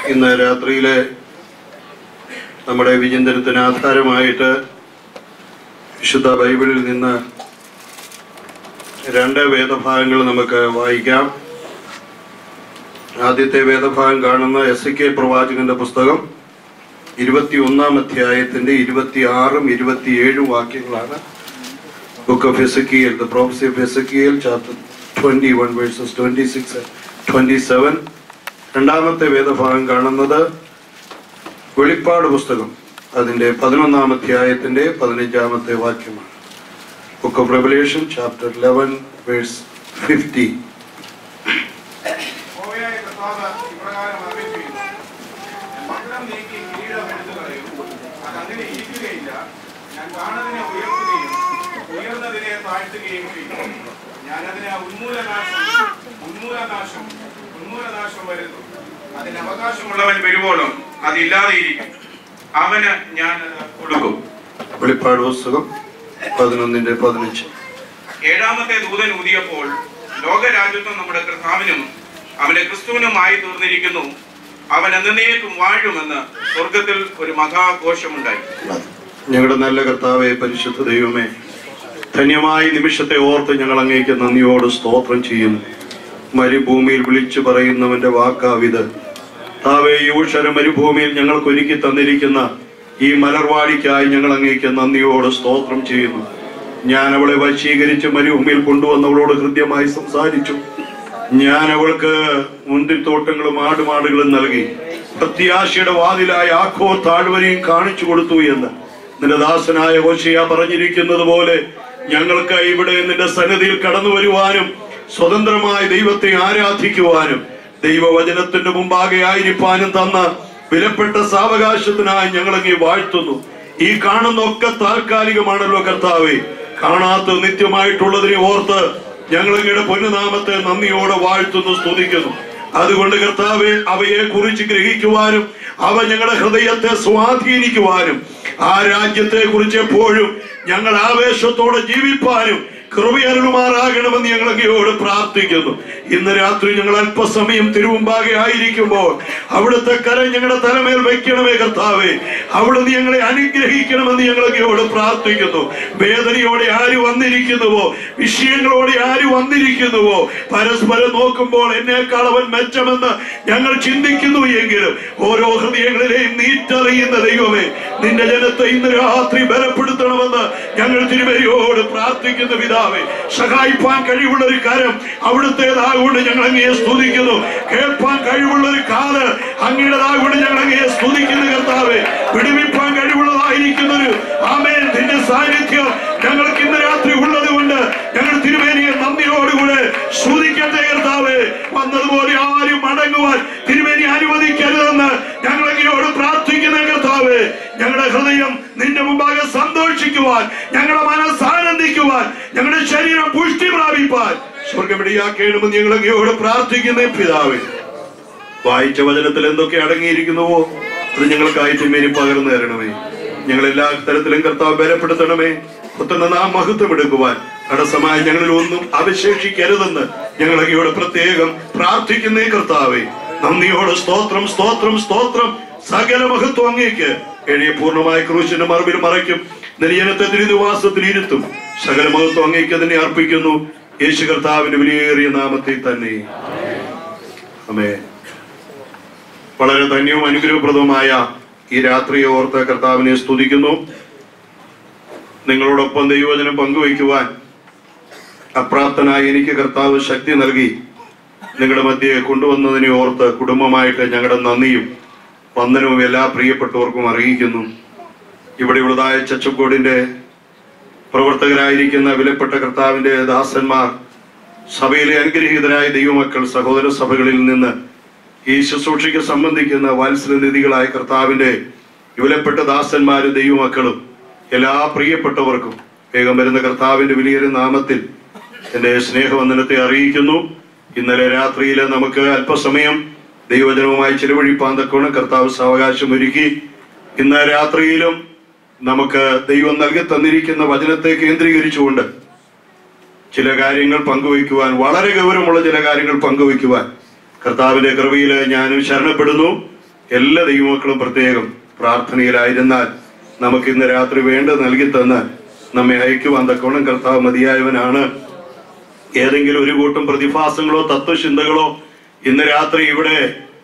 ഇന്ന് രാത്രിയിലെ നമ്മുടെ വിചിന്തനത്തിന് ആധാരമായിട്ട് വിശുദ്ധ ബൈബിളിൽ നിന്ന് രണ്ട് വേദഭാഗങ്ങൾ നമുക്ക് വായിക്കാം ആദ്യത്തെ വേദഭാഗം കാണുന്ന എസ് കെ പ്രവാചകന്റെ പുസ്തകം ഇരുപത്തി ഒന്നാം അധ്യായത്തിന്റെ ഇരുപത്തി ആറും ഇരുപത്തിയേഴും വാക്യങ്ങളാണ് book of Ezekiel the prophecy of Ezekiel chapter twenty one verses twenty six twenty seven രണ്ടാമത്തെ വേദഭാഗം കാണുന്നത് വെളിപ്പാട് പുസ്തകം അതിന്റെ പതിനൊന്നാം അധ്യായത്തിന്റെ പതിനഞ്ചാമത്തെ വാക്യമാണ് book of Revelation chapter eleven verse fifty യഹോവയായ കർത്താവ് ഇപ്രകാരം അരുളിച്ചെയ്യുന്നു. മകുടം നീക്കി കിരീടം എടുത്തു കളയും. അതങ്ങനെ ഇരിക്കുകയില്ല. ഞാൻ കാണതിനെ ഉയർത്തുകയും ഉയർന്നതിനെ താഴ്ത്തുകയും ചെയ്യും. ഞാനതിന് ഉന്മൂലനാശം ഉന്മൂലനാശം ഉന്മൂലനാശം വരുന്നു അതിന് അവകാശമുള്ളവൻ വരുവോളം അതില്ലാതെയിരിക്കും അവന് ഞാൻ അത് കൊടുക്കും വെളിപ്പാട് പുസ്തകം പതിനൊന്നിന്റെ പതിനഞ്ച് ഏഴാമത്തെ ദൂതൻ ഊതിയപ്പോൾ ലോകരാജ്യത്വം നമ്മുടെ കർത്താവിനും അവന്റെ ക്രിസ്തുവിനുമായി തീർന്നിരിക്കുന്നു അവൻ എന്നേക്കും വാഴുമെന്ന് സ്വർഗത്തിൽ ഒരു മഹാഘോഷമുണ്ടായി ഞങ്ങളുടെ നല്ല കർത്താവെ പരിശുദ്ധ ദൈവമേ ധന്യമായ നിമിഷത്തെ ഓർത്ത് ഞങ്ങൾ അങ്ങേക്ക് നന്ദിയോട് സ്തോത്രം ചെയ്യുന്നു മരുഭൂമിയിൽ വിളിച്ചു പറയുന്നവന്റെ വാക്കാവിത് താവേ ഈ ഉഷര മരുഭൂമിയിൽ ഞങ്ങൾക്ക് ഒരുക്കി തന്നിരിക്കുന്ന ഈ മലർവാടിക്കായി ഞങ്ങൾ അങ്ങേക്ക് നന്ദിയോട് സ്തോത്രം ചെയ്യുന്നു ഞാൻ അവളെ വശീകരിച്ച് മരുഭൂമിയിൽ കൊണ്ടുവന്നവളോട് ഹൃദ്യമായി സംസാരിച്ചു ഞാൻ അവൾക്ക് മുന്തിരിത്തോട്ടങ്ങളും ആടുമാടുകളും നൽകി പ്രത്യാശയുടെ വാതിലായ ആഖോ താഴ്വരയും കാണിച്ചു കൊടുത്തു എന്ന് നിന്റെ ദാസനായ ഹോശിയ പറഞ്ഞിരിക്കുന്നത് പോലെ ഞങ്ങൾക്ക് ഇവിടെ നിന്റെ സന്നിധിയിൽ കടന്നു വരുവാനും സ്വതന്ത്രമായ ദൈവത്തെ ആരാധിക്കുവാനും ദൈവവചനത്തിന്റെ മുമ്പാകെ ആയിരിക്കാനും തന്ന വിലപ്പെട്ട സാവകാശത്തിനായി ഞങ്ങളങ്ങി വാഴ്ത്തുന്നു ഈ കാണുന്ന ഒക്കെ താൽക്കാലികമാണല്ലോ കർത്താവെ കാണാത്ത നിത്യമായിട്ടുള്ളതിനെ ഓർത്ത് ഞങ്ങളങ്ങയുടെ പൊന്നുനാമത്തെ നന്ദിയോടെ വാഴ്ത്തുന്നു സ്തുതിക്കുന്നു അതുകൊണ്ട് കർത്താവെ അവയെ കുറിച്ച് ഗ്രഹിക്കുവാനും അവ ഞങ്ങളുടെ ഹൃദയത്തെ സ്വാധീനിക്കുവാനും ആ രാജ്യത്തെ കുറിച്ച് എപ്പോഴും ഞങ്ങൾ ആവേശത്തോടെ ജീവിപ്പാനും കൃപയരുമാറാകണമെന്ന് ഞങ്ങൾ അങ്ങയോട് പ്രാർത്ഥിക്കുന്നു ഇന്ന് രാത്രി ഞങ്ങൾ അല്പസമയം തിരുമുമ്പാകെ ആയിരിക്കുമ്പോൾ അവിടുത്തെ കരം ഞങ്ങളുടെ തലമേൽ വെക്കണമേ കർത്താവേ അവിടുന്ന് ഞങ്ങളെ അനുഗ്രഹിക്കണമെന്ന് ഞങ്ങൾ അങ്ങയോട് പ്രാർത്ഥിക്കുന്നു വേദനയോടെ ആര് വന്നിരിക്കുന്നുവോ വിഷയങ്ങളോടെ ആര് വന്നിരിക്കുന്നുവോ പരസ്പരം നോക്കുമ്പോൾ എന്നേക്കാൾ അവൻ മെച്ചമെന്ന് ഞങ്ങൾ ചിന്തിക്കുന്നു എങ്കിലും ഓരോ ഹൃദയങ്ങളിലെയും നീറ്ററിയുന്ന ദൈവമേ നിന്റെ ജനത്തെ ഇന്ന് രാത്രി ബലപ്പെടുത്തണമെന്ന് ഞങ്ങൾ തിരുവരിയോട് പ്രാർത്ഥിക്കുന്ന പിതാവേ സഹായിപ്പാൻ കഴിവുള്ള ഒരു കരം അവിടുത്തേതാകൊണ്ട് ഞങ്ങൾ അങ്ങയെ സ്തുതിക്കുന്നു കേൾപ്പാൻ കഴിവുള്ള ഒരു കാല് അങ്ങയുടേതാകൊണ്ട് ഞങ്ങൾ അങ്ങയെ സ്തുതിക്കുന്നു കർത്താവേ വിടുവിപ്പാൻ കഴിവുള്ളതായിരിക്കുന്ന ഒരു ആമേൻ നിന്റെ സാന്നിധ്യം ഞങ്ങൾക്ക് ഇന്ന് രാത്രി ഉള്ളത് കൊണ്ട് ഞങ്ങൾ തിരുമേനിയെ നന്ദിയോടുകൂടെ സ്തുതിക്കട്ടെ കർത്താവേ വന്നതുപോലെ ആരും മടങ്ങുവാൻ തിരുമേനി അനുവദിക്കരുതെന്ന് ഞങ്ങൾ അങ്ങയോട് പ്രാർത്ഥിക്കുന്ന കർത്താവേ ഞങ്ങളുടെ ഹൃദയം നിന്റെ മുമ്പാകെ സന്തോഷിക്കുവാൻ ഞങ്ങളുടെ മനസ്സ് ആനന്ദിക്കുവാൻ ഞങ്ങളുടെ ശരീരം പുഷ്ടി പ്രാപിപ്പാൻ സ്വർഗമിടിയാക്കേണമെന്ന് ഞങ്ങൾ അങ്ങയോട് പ്രാർത്ഥിക്കുന്ന പിതാവേ വായിച്ച വചനത്തിൽ എന്തൊക്കെ അടങ്ങിയിരിക്കുന്നുവോ അത് ഞങ്ങൾക്കായി തിന്മേനി പകർന്നു തരണമേ ഞങ്ങൾ എല്ലാ തരത്തിലും കർത്താവ് ബലപ്പെടുത്തണമേ പുത്രന്റെ നാം മഹത്വം എടുക്കുവാൻ തടസ്സമായി ഞങ്ങളിൽ ഒന്നും അവശേഷിക്കരുതെന്ന് ഞങ്ങൾ അങ്ങയോട് പ്രത്യേകം പ്രാർത്ഥിക്കുന്നേ കർത്താവേ നന്ദിയോട് സ്തോത്രം സ്തോത്രം സ്തോത്രം സകല മഹത്വം അങ്ങേക്ക് എഴിയെ പൂർണ്ണമായ ക്രൂശിന്റെ മറവിൽ മറയ്ക്കും നിര്ജനത്തെ തിരുനിവാസത്തിൽ ഇരുത്തും സകല മഹത്വം അങ്ങേക്ക് തന്നെ അർപ്പിക്കുന്നു യേശു കർത്താവിന്റെ വിലയേറിയ നാമത്തിൽ തന്നെ അമേ വളരെ ധന്യവും അനുഗ്രഹപ്രദവുമായ ഈ രാത്രിയെ ഓർത്ത് കർത്താവിനെ സ്തുതിക്കുന്നു നിങ്ങളോടൊപ്പം ദൈവവചനം പങ്കുവയ്ക്കുവാൻ അപ്രാപ്തനായ എനിക്ക് കർത്താവ് ശക്തി നൽകി നിങ്ങളുടെ മധ്യയെ കൊണ്ടുവന്നതിനെ ഓർത്ത് കുടുംബമായിട്ട് ഞങ്ങളുടെ നന്ദിയും വന്ദനവും എല്ലാ പ്രിയപ്പെട്ടവർക്കും അറിയിക്കുന്നു ഇവിടെയുള്ളതായ ചച്ചക്കോടിന്റെ പ്രവർത്തകരായിരിക്കുന്ന വിലപ്പെട്ട കർത്താവിന്റെ ദാസന്മാർ സഭയിലെ അനുഗ്രഹീതരായ ദൈവമക്കൾ സഹോദര സഭകളിൽ നിന്ന് ഈ ശുശ്രൂഷയ്ക്ക് സംബന്ധിക്കുന്ന വാത്സല്യനിധികളായ കർത്താവിന്റെ വിലപ്പെട്ട ദാസന്മാരും ദൈവമക്കളും എല്ലാ പ്രിയപ്പെട്ടവർക്കും വേഗം വരുന്ന കർത്താവിന്റെ വലിയൊരു നാമത്തിൽ എന്റെ സ്നേഹവന്ദനത്തെ അറിയിക്കുന്നു ഇന്നലെ രാത്രിയിൽ നമുക്ക് അല്പസമയം ദൈവജനവുമായി ചെലവഴിപ്പാൻ തക്കോണം കർത്താവ് സാവകാശം ഒരുക്കി ഇന്ന് രാത്രിയിലും നമുക്ക് ദൈവം നൽകി തന്നിരിക്കുന്ന വചനത്തെ കേന്ദ്രീകരിച്ചുകൊണ്ട് ചില കാര്യങ്ങൾ പങ്കുവയ്ക്കുവാൻ വളരെ ഗൗരവമുള്ള ചില കാര്യങ്ങൾ പങ്കുവയ്ക്കുവാൻ കർത്താവിന്റെ കൃപയിൽ ഞാനും ശരണപ്പെടുന്നു എല്ലാ ദൈവമക്കളും പ്രത്യേകം പ്രാർത്ഥനയിലായിരുന്നാൽ നമുക്ക് ഇന്ന് രാത്രി വേണ്ട നൽകി തന്ന് നമ്മെ അയക്കുവാൻ തക്കോണം കർത്താവ് മതിയായവനാണ് ഏതെങ്കിലും ഒരു കൂട്ടം പ്രതിഭാസങ്ങളോ തത്വചിന്തകളോ ഇന്ന് രാത്രി ഇവിടെ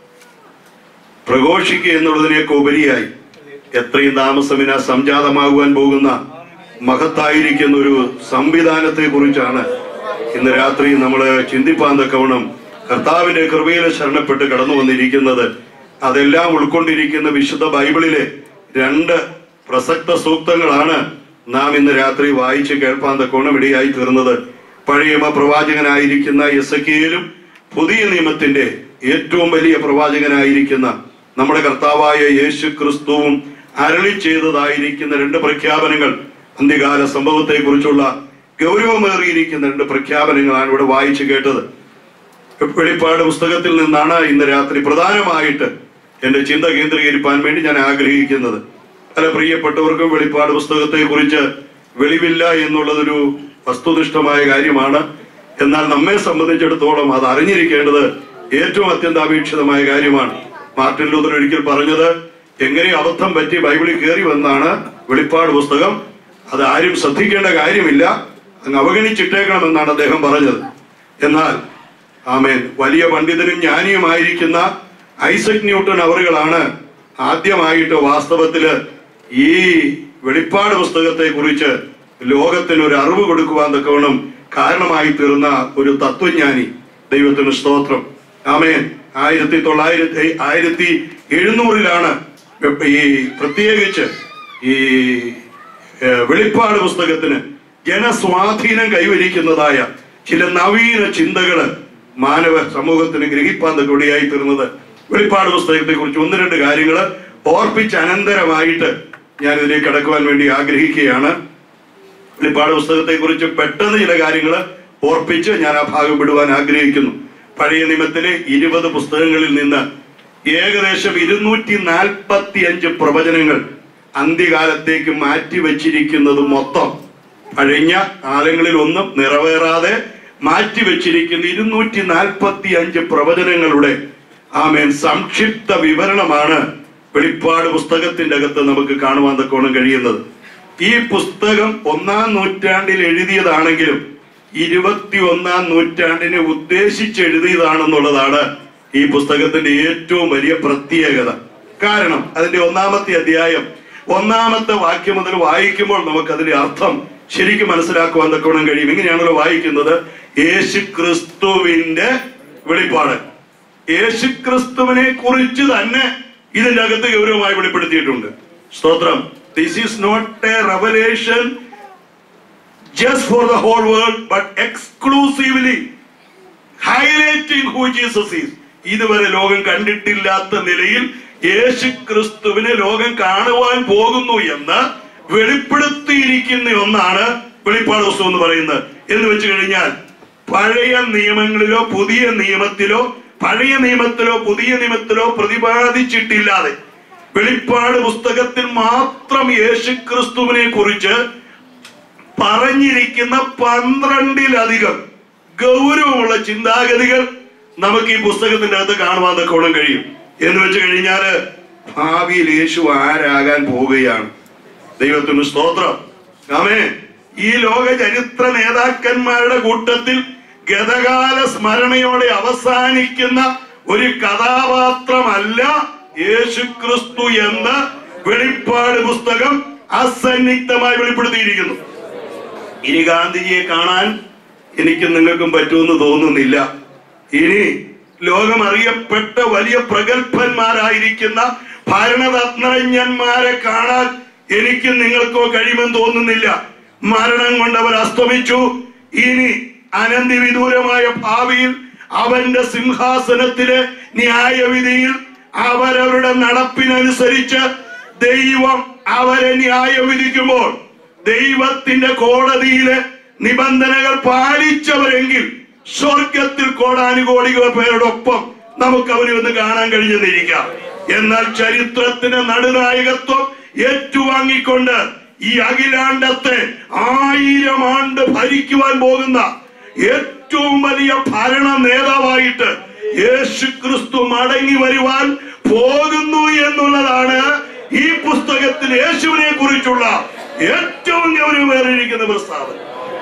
പ്രഘോഷിക്കുക എന്നുള്ളതിനേക്ക് ഉപരിയായി എത്രയും താമസമിന സംജാതമാകുവാൻ പോകുന്ന മഹത്തായിരിക്കുന്ന ഒരു സംവിധാനത്തെ കുറിച്ചാണ് ഇന്ന് രാത്രി നമ്മൾ ചിന്തിപ്പാൻ തക്കവണ്ണം കർത്താവിന്റെ കൃപയിൽ ശരണപ്പെട്ട് കടന്നു വന്നിരിക്കുന്നത് അതെല്ലാം ഉൾക്കൊണ്ടിരിക്കുന്ന വിശുദ്ധ ബൈബിളിലെ രണ്ട് പ്രസക്ത സൂക്തങ്ങളാണ് നാം ഇന്ന് രാത്രി വായിച്ച് കേൾപ്പാൻ തക്കവണ്ണം ഇടയായി തീർന്നത് പഴയ പ്രവാചകനായിരിക്കുന്ന എസക്കിയലും പുതിയ നിയമത്തിന്റെ ഏറ്റവും വലിയ പ്രവാചകനായിരിക്കുന്ന നമ്മുടെ കർത്താവായ യേശു ക്രിസ്തുവും അരളി ചെയ്തതായിരിക്കുന്ന രണ്ട് പ്രഖ്യാപനങ്ങൾ അന്ത്യകാല സംഭവത്തെ കുറിച്ചുള്ള ഗൗരവമേറിയിരിക്കുന്ന രണ്ട് പ്രഖ്യാപനങ്ങളാണ് ഇവിടെ വായിച്ചു കേട്ടത് വെളിപ്പാട് പുസ്തകത്തിൽ നിന്നാണ് ഇന്ന് രാത്രി പ്രധാനമായിട്ട് എന്റെ ചിന്ത കേന്ദ്രീകരിക്കാൻ വേണ്ടി ഞാൻ ആഗ്രഹിക്കുന്നത് പല പ്രിയപ്പെട്ടവർക്കും വെളിപ്പാട് പുസ്തകത്തെ കുറിച്ച് വെളിവില്ല എന്നുള്ളതൊരു വസ്തുനിഷ്ഠമായ കാര്യമാണ് എന്നാൽ നമ്മെ സംബന്ധിച്ചിടത്തോളം അത് അറിഞ്ഞിരിക്കേണ്ടത് ഏറ്റവും അത്യന്താപേക്ഷിതമായ കാര്യമാണ് മാർട്ടിൻ ലൂതർ ഒരിക്കൽ പറഞ്ഞത് എങ്ങനെ അബദ്ധം പറ്റി ബൈബിളിൽ കയറി വന്നാണ് വെളിപ്പാട് പുസ്തകം അത് ആരും ശ്രദ്ധിക്കേണ്ട കാര്യമില്ല അങ്ങ് അവഗണിച്ചിട്ടേക്കണമെന്നാണ് അദ്ദേഹം പറഞ്ഞത് എന്നാൽ ആമേൻ വലിയ പണ്ഡിതനും ജ്ഞാനിയുമായിരിക്കുന്ന ഐസക് ന്യൂട്ടൺ അവറുകളാണ് ആദ്യമായിട്ട് വാസ്തവത്തില് ഈ വെളിപ്പാട് പുസ്തകത്തെ കുറിച്ച് ലോകത്തിന് ഒരു അറിവ് കൊടുക്കുവാൻ തക്കവണ്ണം കാരണമായി തീർന്ന ഒരു തത്വജ്ഞാനി ദൈവത്തിന് സ്തോത്രം ആമേൻ ആയിരത്തി തൊള്ളായിരത്തി ആയിരത്തി എഴുന്നൂറിലാണ് ഈ പ്രത്യേകിച്ച് ഈ ഏഹ്, വെളിപ്പാട് പുസ്തകത്തിന് ജനസ്വാധീനം കൈവരിക്കുന്നതായ ചില നവീന ചിന്തകള് മാനവ സമൂഹത്തിന് ഗ്രഹിപ്പാൻ തൊടിയായി തീർന്നത് വെളിപ്പാട് പുസ്തകത്തെ കുറിച്ച് ഒന്ന് രണ്ട് കാര്യങ്ങൾ ഓർപ്പിച്ച് അനന്തരമായിട്ട് ഞാൻ ഇതിലേക്ക് കടക്കുവാൻ വേണ്ടി ആഗ്രഹിക്കുകയാണ് വെളിപ്പാട് പുസ്തകത്തെ കുറിച്ച് പെട്ടെന്ന് ചില കാര്യങ്ങൾ ഓർപ്പിച്ച് ഞാൻ ആ ഭാഗം വിടുവാൻ ആഗ്രഹിക്കുന്നു പഴയ നിയമത്തിലെ ഇരുപത് പുസ്തകങ്ങളിൽ നിന്ന് ഏകദേശം ഇരുന്നൂറ്റി നാൽപ്പത്തി അഞ്ച് പ്രവചനങ്ങൾ അന്ത്യകാലത്തേക്ക് മാറ്റി വച്ചിരിക്കുന്നത് മൊത്തം കഴിഞ്ഞ കാലങ്ങളിൽ ഒന്നും നിറവേറാതെ മാറ്റിവെച്ചിരിക്കുന്ന ഇരുന്നൂറ്റി നാൽപ്പത്തി അഞ്ച് പ്രവചനങ്ങളുടെ ആമേൻ സംക്ഷിപ്ത വിവരണമാണ് വെളിപ്പാട് പുസ്തകത്തിന്റെ അകത്ത് നമുക്ക് കാണുവാൻ തക്കോണം കഴിയുന്നത് ഈ പുസ്തകം ഒന്നാം നൂറ്റാണ്ടിൽ എഴുതിയതാണെങ്കിലും ഇരുപത്തി ഒന്നാം നൂറ്റാണ്ടിനെ ഉദ്ദേശിച്ച് എഴുതിയതാണെന്നുള്ളതാണ് ഈ പുസ്തകത്തിന്റെ ഏറ്റവും വലിയ പ്രത്യേകത കാരണം അതിന്റെ ഒന്നാമത്തെ അധ്യായം ഒന്നാമത്തെ വാക്യം മുതൽ വായിക്കുമ്പോൾ നമുക്ക് അതിന്റെ അർത്ഥം ശരിക്കും മനസ്സിലാക്കുവാൻ തക്കോണം കഴിയും ഇങ്ങനെയാണല്ലോ വായിക്കുന്നത് യേശു ക്രിസ്തുവിന്റെ വെളിപ്പാട് യേശു ക്രിസ്തുവിനെ കുറിച്ച് തന്നെ ഇതിന്റെ അകത്ത് ഗൗരവമായി വെളിപ്പെടുത്തിയിട്ടുണ്ട് സ്തോത്രം this is not a revelation just for the whole world, but exclusively highlighting who Jesus is. ഇതുവരെ ലോകം കണ്ടിട്ടില്ലാത്ത നിലയിൽ യേശു ക്രിസ്തുവിനെ ലോകം കാണുവാൻ പോകുന്നു എന്ന് വെളിപ്പെടുത്തിയിരിക്കുന്ന ഒന്നാണ് വെളിപ്പാട് പുസ്തകം എന്ന് പറയുന്നത് എന്ന് വെച്ച് കഴിഞ്ഞാൽ പഴയ നിയമങ്ങളിലോ പുതിയ നിയമത്തിലോ പഴയ നിയമത്തിലോ പുതിയ നിയമത്തിലോ പ്രതിപാദിച്ചിട്ടില്ലാതെ വെളിപ്പാട് പുസ്തകത്തിൽ മാത്രം യേശു ക്രിസ്തുവിനെ കുറിച്ച് പറഞ്ഞിരിക്കുന്ന പന്ത്രണ്ടിലധികം ഗൗരവമുള്ള ചിന്താഗതികൾ നമുക്ക് ഈ പുസ്തകത്തിന്റെ അകത്ത് കാണുവാൻ തക്കോളം കഴിയും എന്ന് വെച്ച് കഴിഞ്ഞാല് ഭാവിയിൽ യേശു ആരാകാൻ പോവുകയാണ് ദൈവത്തിന് സ്തോത്രം ആമേ ഈ ലോക ചരിത്ര നേതാക്കന്മാരുടെ കൂട്ടത്തിൽ ഗതകാല സ്മരണയോടെ അവസാനിക്കുന്ന ഒരു കഥാപാത്രമല്ല യേശു ക്രിസ്തു എന്ന് വെളിപ്പാട് പുസ്തകം അസന്നിഗ്ധമായി വെളിപ്പെടുത്തിയിരിക്കുന്നു ഇനി ഗാന്ധിജിയെ കാണാൻ എനിക്കും നിങ്ങൾക്കും പറ്റുമെന്ന് തോന്നുന്നില്ല ഇനി ലോകം അറിയപ്പെട്ട വലിയ പ്രഗത്ഭന്മാരായിരിക്കുന്ന ഭരണതന്ത്രജ്ഞന്മാരെ കാണാൻ എനിക്കും നിങ്ങൾക്കോ കഴിയുമെന്ന് തോന്നുന്നില്ല മരണം കൊണ്ട് അവർ അസ്തമിച്ചു ഇനി അനന്തിവിദൂരമായ ഭാവിയിൽ അവന്റെ സിംഹാസനത്തിലെ ന്യായവിധിയിൽ അവരവരുടെ നടപ്പിനനുസരിച്ച് ദൈവം അവരെ ന്യായം വിധിക്കുമ്പോൾ ദൈവത്തിന്റെ കോടതിയിലെ നിബന്ധനകൾ പാലിച്ചവരെങ്കിൽ സ്വർഗത്തിൽ കോടാനുകോടികൾ പേരോടൊപ്പം നമുക്ക് അവരെ ഒന്ന് കാണാൻ കഴിഞ്ഞെന്നിരിക്കാം എന്നാൽ ചരിത്രത്തിന് നടുനായകത്വം ഏറ്റുവാങ്ങിക്കൊണ്ട് ഈ അഖിലാണ്ടത്തെ ആയിരം ആണ്ട് ഭരിക്കുവാൻ പോകുന്ന ഏറ്റവും വലിയ ഭരണ നേതാവായിട്ട് യേശു ക്രിസ്തു മടങ്ങി വരുവാൻ പോകുന്നു പുസ്തകത്തിൽ യേശുവിനെ കുറിച്ചുള്ള ഏറ്റവും ഗൗരവമേറിയിരിക്കുന്ന പ്രസ്താവന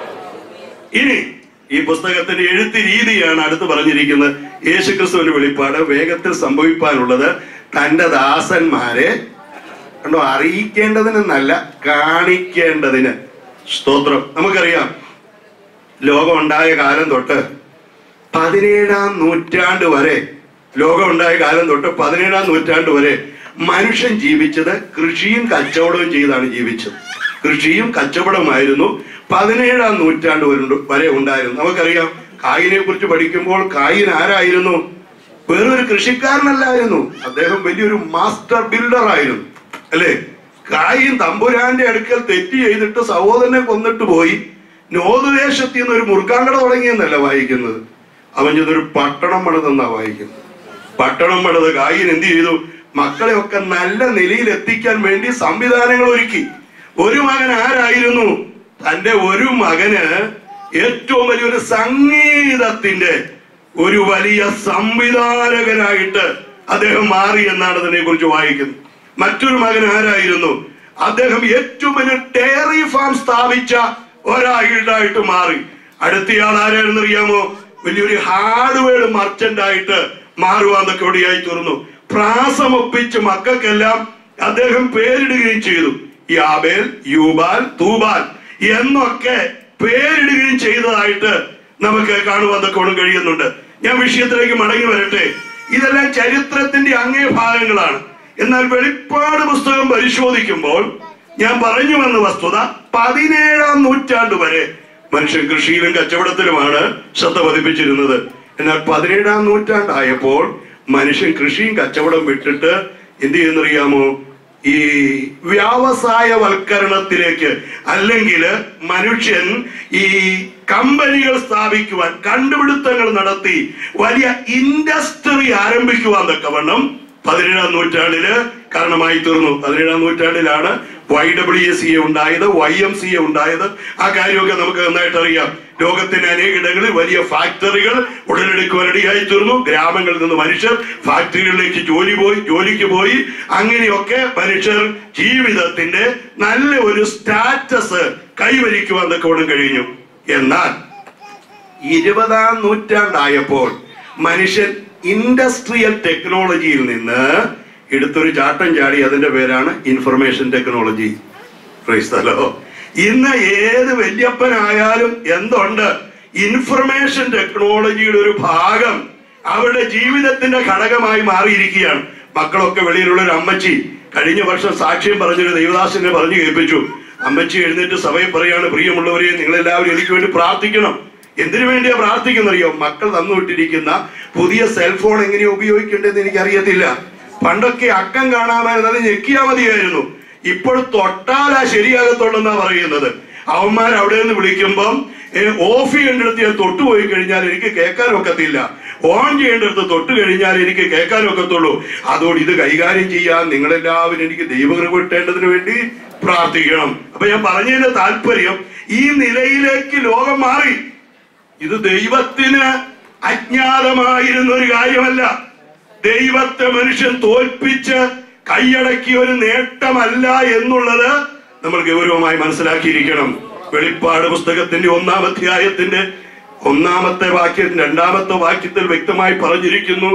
ഇനി ഈ പുസ്തകത്തിന്റെ എഴുത്ത് രീതിയാണ് അടുത്ത് പറഞ്ഞിരിക്കുന്നത് യേശുക്രിസ്തുവിന്റെ വെളിപ്പാട് വേഗത്തിൽ സംഭവിപ്പാനുള്ളത് തന്റെ ദാസന്മാരെ കണ്ടോ അറിയിക്കേണ്ടതിനെന്നല്ല കാണിക്കേണ്ടതിന് സ്തോത്രം നമുക്കറിയാം ലോകം ഉണ്ടായ കാലം തൊട്ട് പതിനേഴാം നൂറ്റാണ്ട് വരെ ലോകം ഉണ്ടായ കാലം തൊട്ട് പതിനേഴാം നൂറ്റാണ്ട് വരെ മനുഷ്യൻ ജീവിച്ചത് കൃഷിയും കച്ചവടവും ചെയ്താണ് ജീവിച്ചത് കൃഷിയും കച്ചവടമായിരുന്നു പതിനേഴാം നൂറ്റാണ്ട് വരെ- വരെ ഉണ്ടായിരുന്നു നമുക്കറിയാം കായിനെ കുറിച്ച് പഠിക്കുമ്പോൾ കായിൻ ആരായിരുന്നു വേറൊരു കൃഷിക്കാരനല്ലായിരുന്നു അദ്ദേഹം വലിയൊരു മാസ്റ്റർ ബിൽഡർ ആയിരുന്നു അല്ലേ കായിൻ തമ്പുരാന്റെ അടുക്കൽ തെറ്റ് ചെയ്തിട്ട് സഹോദരനെ കൊന്നിട്ട് പോയി നോതുദേശത്തിൽ നിന്ന് ഒരു മുറുക്കാങ്കട തുടങ്ങിയെന്നല്ല വായിക്കുന്നത് അവൻ ചെന്നൊരു പട്ടണം പണിതെന്നാ വായിക്കുന്നത് പട്ടണം പണിത് കായിൻ എന്ത് ചെയ്തു മക്കളെയൊക്കെ നല്ല നിലയിൽ എത്തിക്കാൻ വേണ്ടി സംവിധാനങ്ങൾ ഒരുക്കി ഒരു മകൻ ആരായിരുന്നു തന്റെ ഒരു മകന് ഏറ്റവും വലിയൊരു സംഗീതത്തിന്റെ ഒരു വലിയ സംവിധാനകനായിട്ട് അദ്ദേഹം മാറി എന്നാണ് അതിനെ കുറിച്ച് വായിക്കുന്നത് മറ്റൊരു മകൻ ആരായിരുന്നു അദ്ദേഹം ഏറ്റവും വലിയ ഡയറി ഫാം സ്ഥാപിച്ച ഒരാളായിട്ട് മാറി അടുത്തയാൾ ആരായിരുന്നു അറിയാമോ വലിയൊരു ഹാർഡ്വെയർ മർച്ചന്റ് ആയിട്ട് മാറുവാന്നൊക്കെ ഇവിടെയായി തീർന്നു പ്രാസമൊപ്പിച്ച് മക്കൾക്കെല്ലാം അദ്ദേഹം പേരിടുകയും ചെയ്തു യാബേൽ യൂബാൽ തൂബാൽ എന്നൊക്കെ പേരിടുകയും ചെയ്തതായിട്ട് നമുക്ക് കാണുവാൻ കൊണ്ട് കഴിയുന്നുണ്ട് ഞാൻ വിഷയത്തിലേക്ക് മടങ്ങി വരട്ടെ ഇതെല്ലാം ചരിത്രത്തിന്റെ അങ്ങേ ഭാഗങ്ങളാണ് എന്നാൽ വെളിപ്പാട് പുസ്തകം പരിശോധിക്കുമ്പോൾ ഞാൻ പറഞ്ഞു വന്ന വസ്തുത പതിനേഴാം നൂറ്റാണ്ട് വരെ മനുഷ്യൻ കൃഷിയിലും കച്ചവടത്തിലുമാണ് ശ്രദ്ധ പതിപ്പിച്ചിരുന്നത് എന്നാൽ പതിനേഴാം നൂറ്റാണ്ടായപ്പോൾ മനുഷ്യൻ കൃഷിയും കച്ചവടം വിട്ടിട്ട് എന്ത് ചെയ്യുന്നറിയാമോ ഈ വ്യാവസായവൽക്കരണത്തിലേക്ക് അല്ലെങ്കിൽ മനുഷ്യൻ ഈ കമ്പനികൾ സ്ഥാപിക്കുവാൻ കണ്ടുപിടുത്തങ്ങൾ നടത്തി വലിയ ഇൻഡസ്ട്രി ആരംഭിക്കുവാൻ തക്കവണ്ണം പതിനേഴാം നൂറ്റാണ്ടില് കാരണമായി തീർന്നു പതിനേഴാം നൂറ്റാണ്ടിലാണ് Y W S C A ഉണ്ടായത് വൈ എം സി എ ഉണ്ടായത് ആ കാര്യമൊക്കെ നമുക്ക് നന്നായിട്ട് അറിയാം ലോകത്തിന്റെ അനേകിടങ്ങളിൽ വലിയ ഫാക്ടറികൾ ഉടലെടുക്കുവാനിടയായി തീർന്നു ഗ്രാമങ്ങളിൽ നിന്ന് മനുഷ്യർ ഫാക്ടറികളിലേക്ക് ജോലി പോയി ജോലിക്ക് പോയി അങ്ങനെയൊക്കെ മനുഷ്യർ ജീവിതത്തിന്റെ നല്ല ഒരു സ്റ്റാറ്റസ് കൈവരിക്കുവാൻ തക്കവണ്ണം കഴിഞ്ഞു എന്നാൽ ഇരുപതാം നൂറ്റാണ്ടായപ്പോൾ മനുഷ്യൻ ഇൻഡസ്ട്രിയൽ ടെക്നോളജിയിൽ നിന്ന് എടുത്തൊരു ചാട്ടം ചാടി അതിന്റെ പേരാണ് ഇൻഫർമേഷൻ ടെക്നോളജി ക്രൈസ്തലോ ഇന്ന് ഏത് വല്യപ്പനായാലും എന്തുണ്ട് ഇൻഫർമേഷൻ ടെക്നോളജിയുടെ ഒരു ഭാഗം അവരുടെ ജീവിതത്തിന്റെ ഘടകമായി മാറിയിരിക്കുകയാണ് മക്കളൊക്കെ വെളിയിലുള്ള ഒരു അമ്മച്ചി കഴിഞ്ഞ വർഷം സാക്ഷ്യം പറഞ്ഞൊരു ദേവദാസിനെ പറഞ്ഞു കേൾപ്പിച്ചു അമ്മച്ചി എഴുന്നേറ്റ് സഭയിൽ പറയാണ് പ്രിയമുള്ളവരെ നിങ്ങൾ എല്ലാവരും എനിക്ക് വേണ്ടി പ്രാർത്ഥിക്കണം എന്തിനു വേണ്ടിയാ പ്രാർത്ഥിക്കുന്നറിയോ മക്കൾ തന്നുവിട്ടിരിക്കുന്ന പുതിയ സെൽഫോൺ എങ്ങനെയാ ഉപയോഗിക്കേണ്ടതെന്ന് എനിക്കറിയത്തില്ല പണ്ടൊക്കെ അക്കം കാണാമായിരുന്നു അത് ഞെക്കിയാ മതിയായിരുന്നു ഇപ്പോൾ തൊട്ടാലാ ശരിയാകത്തുള്ളെന്നാ പറയുന്നത് അവന്മാർ അവിടെ നിന്ന് വിളിക്കുമ്പം ഏ, ഓഫ് ചെയ്യേണ്ടടുത്ത് ഞാൻ തൊട്ടു പോയി കഴിഞ്ഞാൽ എനിക്ക് കേൾക്കാൻ ഒക്കത്തില്ല ഓൺ ചെയ്യേണ്ടടുത്ത് തൊട്ട് കഴിഞ്ഞാൽ എനിക്ക് കേൾക്കാൻ ഒക്കത്തുള്ളൂ അതുകൊണ്ട് ഇത് കൈകാര്യം ചെയ്യാൻ നിങ്ങളെല്ലാവരും എനിക്ക് ദൈവകൃപ കിട്ടേണ്ടതിന് വേണ്ടി പ്രാർത്ഥിക്കണം അപ്പൊ ഞാൻ പറഞ്ഞതിന്റെ താല്പര്യം ഈ നിലയിലേക്ക് ലോകം മാറി ഇത് ദൈവത്തിന് അജ്ഞാതമായിരുന്ന ഒരു കാര്യമല്ല ദൈവത്തെ മനുഷ്യൻ തോൽപ്പിച്ച് കൈയടക്കിയ ഒരു നേട്ടമല്ല എന്നുള്ളത് നമ്മൾ ഗൗരവമായി മനസ്സിലാക്കിയിരിക്കണം വെളിപ്പാട് പുസ്തകത്തിന്റെ ഒന്നാം അധ്യായത്തിന്റെ ഒന്നാമത്തെ വാക്യം രണ്ടാമത്തെ വാക്യത്തിൽ വ്യക്തമായി പറഞ്ഞിരിക്കുന്നു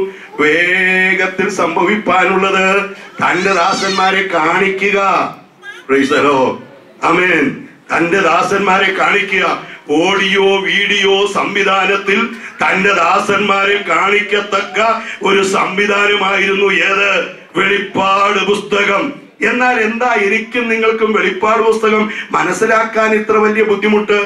വേഗത്തിൽ സംഭവിപ്പാനുള്ളത് തന്റെ ദാസന്മാരെ കാണിക്കുക Praise the Lord. Amen. തന്റെ ദാസന്മാരെ കാണിക്കുക ഓഡിയോ വീഡിയോ സംവിധാനത്തിൽ തന്റെ ദാസന്മാരെ കാണിക്കത്തക്ക ഒരു സംവിധാനമായിരുന്നു ഏത് വെളിപ്പാട് പുസ്തകം എന്നാൽ എന്താ എനിക്കും നിങ്ങൾക്കും വെളിപ്പാട് പുസ്തകം മനസ്സിലാക്കാൻ ഇത്ര വലിയ ബുദ്ധിമുട്ട്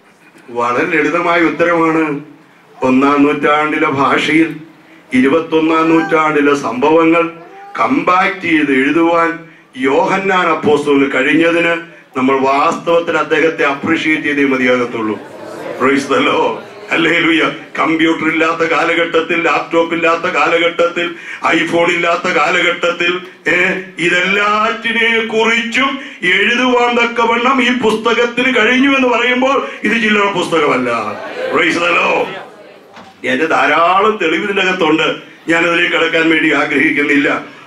വളരെ ലളിതമായ ഉത്തരമാണ് ഒന്നാം നൂറ്റാണ്ടിലെ ഭാഷയിൽ ഇരുപത്തൊന്നാം നൂറ്റാണ്ടിലെ സംഭവങ്ങൾ കമ്പാക്ട് ചെയ്ത് എഴുതുവാൻ യോഹന്നാൻ അപ്പോസ്തലിന് കഴിഞ്ഞതിന് നമ്മൾ വാസ്തവത്തിൽ അദ്ദേഹത്തെ അപ്രീഷിയേറ്റ് ചെയ്തേ മതിയാകത്തുള്ളൂ Praise the Lord. Hallelujah. Computer ഇല്ലാത്ത കാലഘട്ടത്തിൽ ലാപ്ടോപ്പ് ഇല്ലാത്ത കാലഘട്ടത്തിൽ ഐഫോൺ ഇല്ലാത്ത കാലഘട്ടത്തിൽ ഏ, ഇതെല്ലാറ്റിനെ കുറിച്ചും എഴുതുവാൻ തക്കവണ്ണം ഈ പുസ്തകത്തിന് കഴിഞ്ഞു എന്ന് പറയുമ്പോൾ ഇത് ചില്ലറ പുസ്തകമല്ല Praise the Lord. എന്റെ ധാരാളം തെളിവ് ഇതിനകത്തുണ്ട് ഞാൻ അതിലേക്ക് കടക്കാൻ വേണ്ടി ആഗ്രഹിക്കുന്നില്ല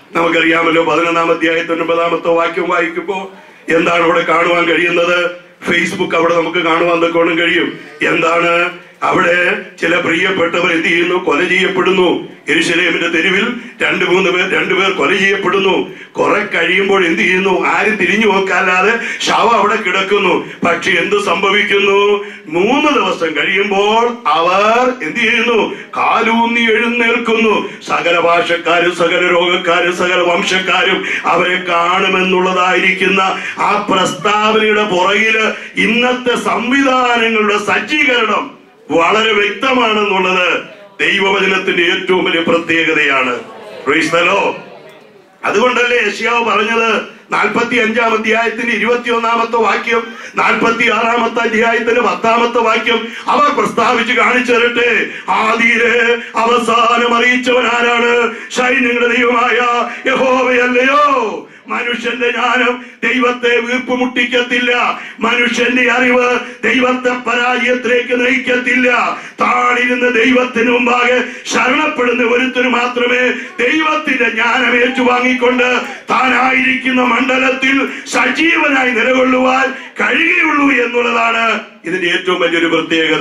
നമുക്കറിയാമല്ലോ പതിനൊന്നാം അധ്യായത്തിന്റെ ഒമ്പതാമത്തെ വാക്യം വായിക്കുമ്പോൾ എന്താണ് അവിടെ കാണുവാൻ കഴിയുന്നത് ഫേസ്ബുക്ക് അവിടെ നമുക്ക് കാണുവാൻ തക്കോണം കഴിയും എന്താണ് അവിടെ ചില പ്രിയപ്പെട്ടവർ എന്ത് ചെയ്യുന്നു കൊല ചെയ്യപ്പെടുന്നു എരുശലേമിന്റെ തെരുവിൽ രണ്ടു മൂന്ന് പേർ രണ്ടുപേർ കൊല ചെയ്യപ്പെടുന്നു കുറെ കഴിയുമ്പോൾ എന്ത് ചെയ്യുന്നു ആരും തിരിഞ്ഞു നോക്കാല്ലാതെ ശവം അവിടെ കിടക്കുന്നു പക്ഷെ എന്ത് സംഭവിക്കുന്നു മൂന്ന് ദിവസം കഴിയുമ്പോൾ അവർ എന്ത് ചെയ്യുന്നു കാലൂന്നി എഴുന്നേൽക്കുന്നു സകല ഭാഷക്കാരും സകല രോഗക്കാരും സകല വംശക്കാരും അവരെ കാണുമെന്നുള്ളതായിരിക്കുന്ന ആ പ്രസ്താവനയുടെ പുറകില് ഇന്നത്തെ സംവിധാനങ്ങളുടെ സജ്ജീകരണം വളരെ വ്യക്തമാണെന്നുള്ളത് ദൈവവചനത്തിന്റെ ഏറ്റവും വലിയ പ്രത്യേകതയാണ് Praise the Lord. അതുകൊണ്ടല്ലേ യശ്യാവ് പറഞ്ഞത് നാൽപ്പത്തി അഞ്ചാം അധ്യായത്തിന്റെ ഇരുപത്തി ഒന്നാമത്തെ വാക്യം നാൽപ്പത്തി ആറാമത്തെ അധ്യായത്തിന്റെ പത്താമത്തെ വാക്യം അവർ പ്രസ്താവിച്ച് കാണിച്ചു തരട്ടെ ആദിയിലെ അവസാനം അറിയിച്ചവൻ ആരാണ് സൈന്യങ്ങളുടെ ദൈവമായ യഹോവയല്ലയോ മനുഷ്യന്റെ ജ്ഞാനം ദൈവത്തെ വീർപ്പ് മുട്ടിക്കത്തില്ല മനുഷ്യന്റെ അറിവ് ദൈവത്തെ പരാജയത്തിലേക്ക് നയിക്കത്തില്ല താണിരുന്ന് ദൈവത്തിന് മുമ്പാകെ ശരണപ്പെടുന്ന ഒരുത്തിന് മാത്രമേ ദൈവത്തിന്റെ ജ്ഞാനം ഏറ്റുവാങ്ങിക്കൊണ്ട് താനായിരിക്കുന്ന മണ്ഡലത്തിൽ സജീവനായി നിലകൊള്ളുവാൻ കഴിയുകയുള്ളൂ എന്നുള്ളതാണ് ഇതിന്റെ ഏറ്റവും വലിയൊരു പ്രത്യേകത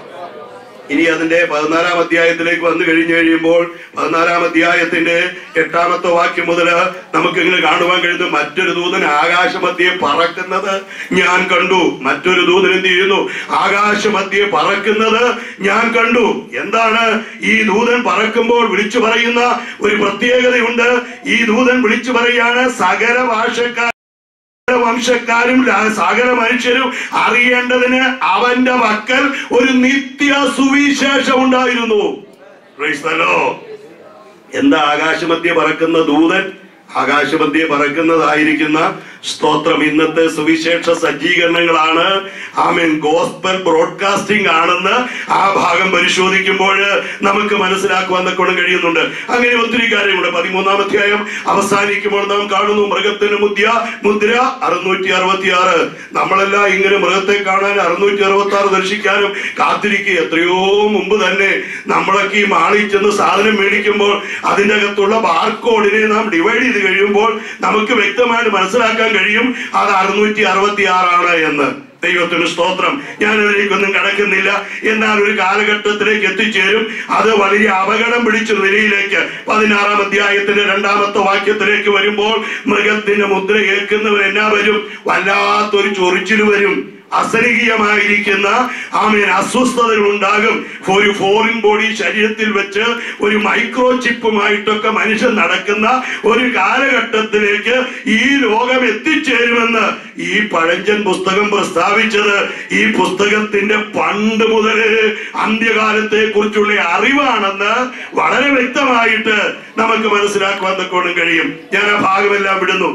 ഇനി അതിന്റെ പതിനാലാം അധ്യായത്തിലേക്ക് വന്നു കഴിഞ്ഞു കഴിയുമ്പോൾ പതിനാലാം അധ്യായത്തിന്റെ എട്ടാമത്തെ വാക്യം മുതൽ നമുക്ക് ഇങ്ങനെ കാണുവാൻ കഴിയുന്നു മറ്റൊരു ദൂതൻ ആകാശമധ്യെ പറക്കുന്നത് ഞാൻ കണ്ടു മറ്റൊരു ദൂതൻ എന്ത് ചെയ്യുന്നു ആകാശമധ്യെ പറക്കുന്നത് ഞാൻ കണ്ടു എന്താണ് ഈ ദൂതൻ പറക്കുമ്പോൾ വിളിച്ചു പറയുന്ന ഒരു പ്രത്യേകതയുണ്ട് ഈ ദൂതൻ വിളിച്ചു പറയാണ് സകല ഭാഷക്കാർ വംശക്കാരും ല- സകല മനുഷ്യരും അറിയേണ്ടതിന് അവന്റെ പക്കൽ ഒരു നിത്യ സുവിശേഷം ഉണ്ടായിരുന്നു Praise the Lord. എന്താ ആകാശമധ്യ പറക്കുന്ന ദൂതൻ ആകാശമധ്യ പറക്കുന്നതായിരിക്കുന്ന സ്തോത്രം ഇന്നത്തെ സുവിശേഷ സജ്ജീകരണങ്ങളാണ് ആമീൻ ഗോസ്പൽ ബ്രോഡ്കാസ്റ്റിംഗ് ആണെന്ന് ആ ഭാഗം പരിശോധിക്കുമ്പോൾ നമുക്ക് മനസ്സിലാക്കുവാൻ തക്കോണം കഴിയുന്നുണ്ട് അങ്ങനെ ഒത്തിരി കാര്യമുണ്ട് പതിമൂന്നാം അധ്യായം അവസാനിക്കുമ്പോൾ നാം കാണുന്നു മൃഗത്തിന് മുദ്ര മുദ്ര അറുന്നൂറ്റി അറുപത്തി ആറ് നമ്മളെല്ലാം ഇങ്ങനെ മൃഗത്തെ കാണാൻ അറുന്നൂറ്റി അറുപത്തി ആറ് ദർശിക്കാനും കാത്തിരിക്കുക എത്രയോ മുമ്പ് തന്നെ നമ്മളൊക്കെ ഈ മാളിൽ ചെന്ന് സാധനം മേടിക്കുമ്പോൾ അതിൻ്റെ അകത്തുള്ള ബാർകോഡിനെ നാം ഡിവൈഡ് ചെയ്ത് കഴിയുമ്പോൾ നമുക്ക് വ്യക്തമായിട്ട് മനസ്സിലാക്കാൻ കഴിയും അത് അറുന്നൂറ്റി അറുപത്തി ആറാണ് എന്ന് ദൈവത്തിന് സ്തോത്രം ഞാൻ അതിലേക്കൊന്നും കടക്കുന്നില്ല എന്നാൽ ഒരു കാലഘട്ടത്തിലേക്ക് എത്തിച്ചേരും അത് വളരെ അപകടം പിടിച്ച നിലയിലേക്ക് പതിനാറാം അധ്യായത്തിന്റെ രണ്ടാമത്തെ വാക്യത്തിലേക്ക് വരുമ്പോൾ മൃഗത്തിന്റെ മുദ്ര ഏൽക്കുന്നവർ എന്നാ വരും വല്ലാത്തൊരു ചൊറിച്ചിൽ വരും അസഹനീയമായിരിക്കുന്ന ആമേൻ അസ്വസ്ഥതകൾ ഉണ്ടാകും ഒരു ഫോറിൻ ബോഡി ശരീരത്തിൽ വെച്ച് ഒരു മൈക്രോ ചിപ്പുമായിട്ടൊക്കെ മനുഷ്യൻ നടക്കുന്ന ഒരു കാലഘട്ടത്തിലേക്ക് ഈ ലോകം എത്തിച്ചേരുമെന്ന് ഈ പഴഞ്ചൻ പുസ്തകം പ്രസ്താവിച്ചത് ഈ പുസ്തകത്തിന്റെ പണ്ട് മുതല് അന്ത്യകാലത്തെ കുറിച്ചുള്ള അറിവാണെന്ന് വളരെ വ്യക്തമായിട്ട് നമുക്ക് മനസ്സിലാക്കുവാൻ തക്കോണം കഴിയും ഞാൻ ആ ഭാഗമെല്ലാം വിടുന്നു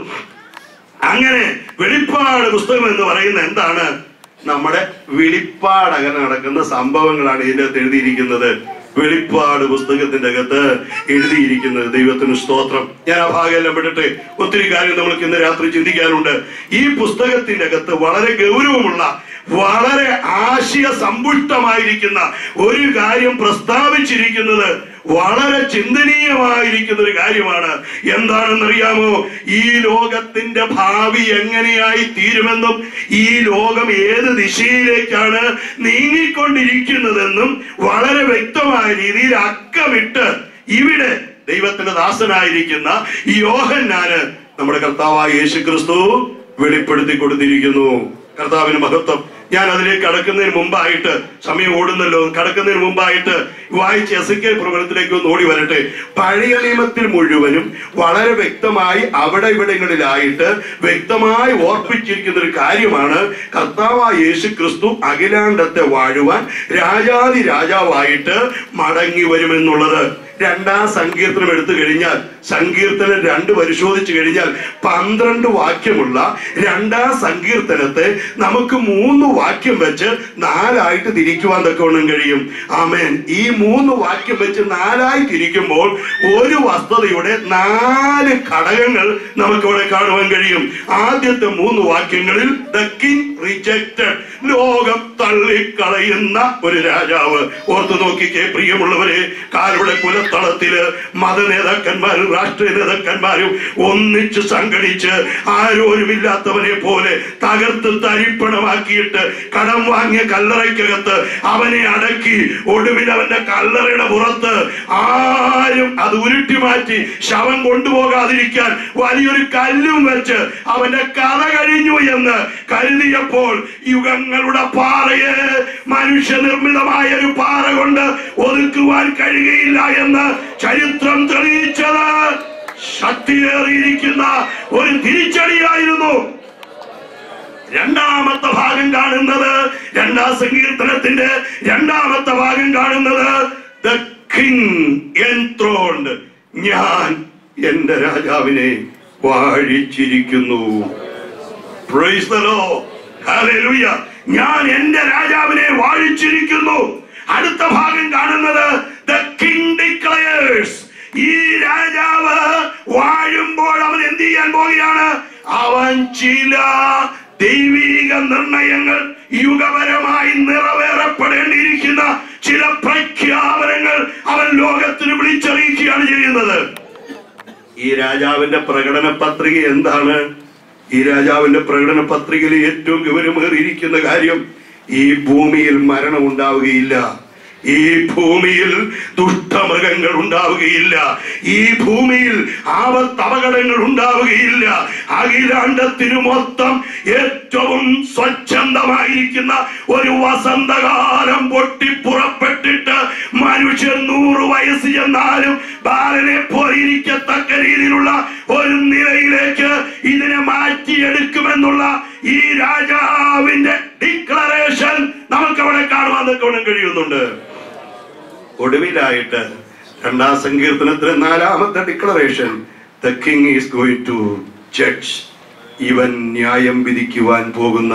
അങ്ങനെ വെളിപ്പാട് പുസ്തകം എന്ന് പറയുന്നത് എന്താണ് നമ്മുടെ വെളിപ്പാട് അങ്ങനെ നടക്കുന്ന സംഭവങ്ങളാണ് ഇതിന്റെ അകത്ത് എഴുതിയിരിക്കുന്നത് വെളിപ്പാട് പുസ്തകത്തിന്റെ അകത്ത് എഴുതിയിരിക്കുന്നത് ദൈവത്തിന് സ്തോത്രം ഞാൻ ആ ഭാഗം എല്ലാം വിടട്ടെ ഒത്തിരി കാര്യം നമ്മൾക്ക് ഇന്ന് രാത്രി ചിന്തിക്കാനുണ്ട് ഈ പുസ്തകത്തിന്റെ അകത്ത് വളരെ ഗൗരവമുള്ള വളരെ ആശയ സമ്പുഷ്ടമായിരിക്കുന്ന ഒരു കാര്യം പ്രസ്താവിച്ചിരിക്കുന്നത് വളരെ ചിന്തനീയമായിരിക്കുന്ന ഒരു കാര്യമാണ് എന്താണെന്നറിയാമോ ഈ ലോകത്തിന്റെ ഭാവി എങ്ങനെയായി തീരുമെന്നും ഈ ലോകം ഏത് ദിശയിലേക്കാണ് നീങ്ങിക്കൊണ്ടിരിക്കുന്നതെന്നും വളരെ വ്യക്തമായ രീതിയിൽ അക്കമിട്ട് ഇവിടെ ദൈവത്തിന്റെ ദാസനായിരിക്കുന്ന ഈ യോഹന്നാന് നമ്മുടെ കർത്താവായ യേശു ക്രിസ്തു വെളിപ്പെടുത്തി കൊടുത്തിരിക്കുന്നു കർത്താവിന് മഹത്വം ഞാൻ അതിലേക്ക് കടക്കുന്നതിന് മുമ്പായിട്ട് സമയം ഓടുന്നല്ലോ കടക്കുന്നതിന് മുമ്പായിട്ട് വായിച്ച എസ് കെ പ്രവചനത്തിലേക്ക് ഒന്ന് ഓടി വരട്ടെ പഴയ നിയമത്തിൽ മുഴുവനും വളരെ വ്യക്തമായി അവിടെ ഇവിടങ്ങളിലായിട്ട് വ്യക്തമായി ഓർപ്പിച്ചിരിക്കുന്ന ഒരു കാര്യമാണ് കർത്താവായ യേശു ക്രിസ്തു അഖിലാണ്ടത്തെ വാഴുവാൻ രാജാതി രാജാവായിട്ട് മടങ്ങി വരുമെന്നുള്ളത് രണ്ടാം സങ്കീർത്തനം എടുത്തു കഴിഞ്ഞാൽ സങ്കീർത്തനം രണ്ട് പരിശോധിച്ചു കഴിഞ്ഞാൽ പന്ത്രണ്ട് വാക്യമുള്ള രണ്ടാം സങ്കീർത്തനത്തെ നമുക്ക് മൂന്ന് വാക്യം വെച്ച് നാലായിട്ട് തിരിക്കുവാൻ തക്കവണ്ണം കഴിയും ആമേൻ ഈ മൂന്ന് വാക്യം വെച്ച് നാലായി തിരിക്കുമ്പോൾ ഒരു വസ്തുതയുടെ നാല് ഘടകങ്ങൾ നമുക്കിവിടെ കാണുവാൻ കഴിയും ആദ്യത്തെ മൂന്ന് വാക്യങ്ങളിൽ ദ കിങ് റിജക്റ്റഡ് ലോകം തള്ളിക്കളയുന്ന ഒരു രാജാവ് ഓർത്തു നോക്കിക്കേ പ്രിയമുള്ളവരെ കാരുടെ കുലത്തളത്തില് മത നേതാക്കന്മാരും രാഷ്ട്രീയ നേതാക്കന്മാരും ഒന്നിച്ച് സംഘടിച്ച് ആരോരുമില്ലാത്തവനെ പോലെ തകർത്ത് തരിപ്പണമാക്കിയിട്ട് കടം വാങ്ങിയ കല്ലറയ്ക്കകത്ത് അവനെ അടക്കി ഒടുവിൽ അവന്റെ കല്ലറയുടെ പുറത്ത് ആരും അത് ഉരുട്ടി മാറ്റി ശവം കൊണ്ടുപോകാതിരിക്കാൻ വലിയൊരു കല്ലും വെച്ച് അവന്റെ കഥ കഴിഞ്ഞു എന്ന് കരുതിയപ്പോൾ യുഗങ്ങളുടെ പാറയെ മനുഷ്യനിർമ്മിതമായ ഒരു പാറ കൊണ്ട് ഒതുക്കുവാൻ കഴിയുകയില്ല എന്ന് ചരിത്രം തെളിയിച്ചത് ശക്തിയേറിയിരിക്കുന്ന ഒരു തിരിച്ചടിയായിരുന്നു രണ്ടാമത്തെ ഭാഗം കാണുന്നത് രണ്ടാം സങ്കീർത്തനത്തിന്റെ രണ്ടാമത്തെ ഭാഗം കാണുന്നത് ദ കിങ് എൻത്രോണ്ട് ഞാൻ എന്റെ രാജാവിനെ വാഴിച്ചിരിക്കുന്നു Praise the Lord. Hallelujah. ഞാൻ എന്റെ രാജാവിനെ വാഴിച്ചിരിക്കുന്നു അടുത്ത ഭാഗം കാണുന്നത് ദ കിങ് ഡിക്ലയേഴ്സ് ഈ രാജാവ് വാഴുമ്പോൾ അവൻ എന്ത് ചെയ്യാൻ പോവുകയാണ് അവൻ ചില ദൈവീക നിർണയങ്ങൾ യുഗപരമായി നിറവേറപ്പെടേണ്ടിയിരിക്കുന്ന ചില പ്രഖ്യാപനങ്ങൾ അവൻ ലോകത്തിന് വിളിച്ചറിയിക്കുകയാണ് ചെയ്യുന്നത് ഈ രാജാവിന്റെ പ്രകടന പത്രിക എന്താണ് ഈ രാജാവിന്റെ പ്രകടന പത്രികയിൽ ഏറ്റവും ഗൗരവമേറിയിരിക്കുന്ന കാര്യം ഈ ഭൂമിയിൽ മരണം ഉണ്ടാവുകയില്ല ഈ ഭൂമിയിൽ ദുഷ്ടമൃഗങ്ങൾ ഉണ്ടാവുകയില്ല ഈ ഭൂമിയിൽ ആപത്ത് അപകടങ്ങൾ ഉണ്ടാവുകയില്ല അഖിലാണ്ടത്തിനു മൊത്തം ഏറ്റവും സ്വച്ഛന്തമായിരിക്കുന്ന ഒരു വസന്തകാലം പൊട്ടിപ്പുറപ്പെട്ടിട്ട് മനുഷ്യൻ നൂറ് വയസ്സ് ചെന്നാലും ബാലനെ പോയിരിക്കത്തക്ക രീതിയിലുള്ള ഒരു നിലയിലേക്ക് ഇതിനെ മാറ്റിയെടുക്കുമെന്നുള്ള ഈ രാജാവിന്റെ ഡിക്ലറേഷൻ നമുക്ക് അവിടെ കാണുവാൻ തക്കവണ്ണം കഴിയുന്നുണ്ട് ഒടുവിലായിട്ട് രണ്ടാം സങ്കീർത്തനത്തിലെ നാലാമത്തെ declaration the king is going to judge ഇവൻ ന്യായം വിധിക്കുവാൻ പോകുന്ന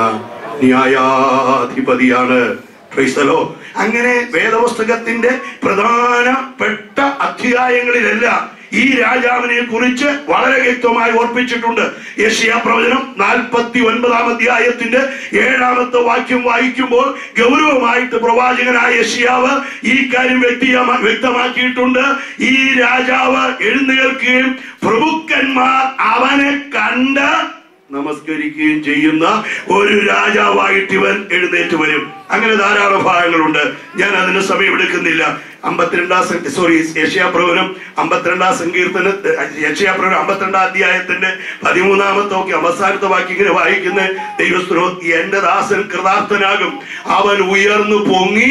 ന്യായാധിപതിയാണ് Praise the Lord. അങ്ങനെ വേദപുസ്തകത്തിന്റെ പ്രധാനപ്പെട്ട അധ്യായങ്ങളിലെല്ലാം ഈ രാജാവിനെ കുറിച്ച് വളരെ വ്യക്തമായി ഓർപ്പിച്ചിട്ടുണ്ട് യശിയ പ്രവചനം നാൽപ്പത്തി ഒൻപതാം അധ്യായത്തിന്റെ ഏഴാമത്തെ വാക്യം വായിക്കുമ്പോൾ ഗൗരവമായിട്ട് പ്രവാചകനായ യശിയാവ് ഈ കാര്യം വ്യക്തിയമാ വ്യക്തമാക്കിയിട്ടുണ്ട് ഈ രാജാവ് എഴുന്നേൽക്കുകയും പ്രഭുക്കന്മാർ അവനെ കണ്ട് നമസ്കരിക്കുകയും ചെയ്യുന്ന ഒരു രാജാവായിട്ട് ഇവൻ എഴുന്നേറ്റ് വരും അങ്ങനെ ധാരാളം ഭാഗങ്ങളുണ്ട് ഞാൻ അതിന് സമയമെടുക്കുന്നില്ല അമ്പത്തിരണ്ടാം സോറി യശയാപ്രവനം അമ്പത്തിരണ്ടാം സങ്കീർത്തന യശയാപ്രവനം അമ്പത്തിരണ്ടാം അധ്യായത്തിന്റെ പതിമൂന്നാമത്തെ ഒക്കെ അവസാനത്തെ വാക്യം ഇങ്ങനെ വായിക്കുന്ന ദൈവസ്ത്രോ എന്റെ ദാസൻ കൃതാർത്ഥനാകും അവൻ ഉയർന്നു പൊങ്ങി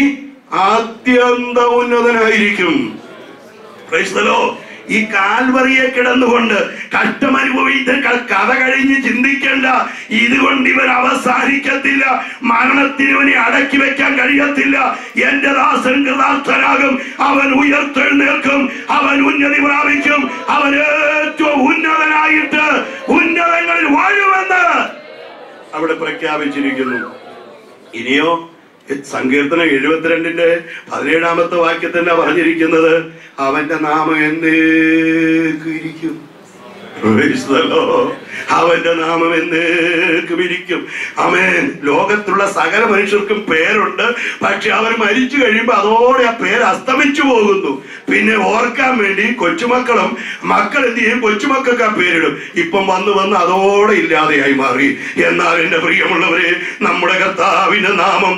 ആദ്യന്ത ഉന്നതനായിരിക്കും Praise the Lord. ഈ കാൽവറിയെ കിടന്നുകൊണ്ട് കഷ്ടമനുഭവിച്ച ക- കഥ കഴിഞ്ഞ് ചിന്തിക്കേണ്ട ഇതുകൊണ്ട് ഇവൻ അവസാനിക്കത്തില്ല മരണത്തിന് ഇവനെ അടക്കി വെക്കാൻ കഴിയത്തില്ല എന്റെ ദാസൻ കൃതാർത്ഥനാകും അവൻ ഉയർത്തെഴുന്നേൽക്കും അവൻ ഉന്നതി പ്രാപിക്കും അവൻ ഏറ്റവും ഉന്നതനായിട്ട് ഉന്നതങ്ങളിൽ വാഴുമെന്ന് അവിടെ പ്രഖ്യാപിച്ചിരിക്കുന്നു ഇനിയോ സങ്കീർത്തനം എഴുപത്തിരണ്ടിന്റെ പതിനേഴാമത്തെ വാക്യത്തന്നെ പറഞ്ഞിരിക്കുന്നത് അവന്റെ നാമം എന്നേക്കും ഇരിക്കും Praise the Lord. അവന്റെ നാമം എന്നേക്കും ഇരിക്കും അവൻ ലോകത്തുള്ള സകല മനുഷ്യർക്കും പേരുണ്ട് പക്ഷെ അവർ മരിച്ചു കഴിയുമ്പോൾ അതോടെ ആ പേര് അസ്തമിച്ചു പോകുന്നു പിന്നെ ഓർക്കാൻ വേണ്ടി കൊച്ചുമക്കളും മക്കൾ എന്ത് ചെയ്യും കൊച്ചുമക്കൾക്ക് ആ പേരിടും ഇപ്പം വന്ന് വന്ന് അതോടെ ഇല്ലാതെയായി മാറി എന്നാൽ എന്റെ പ്രിയമുള്ളവരെ നമ്മുടെ കർത്താവിന്റെ നാമം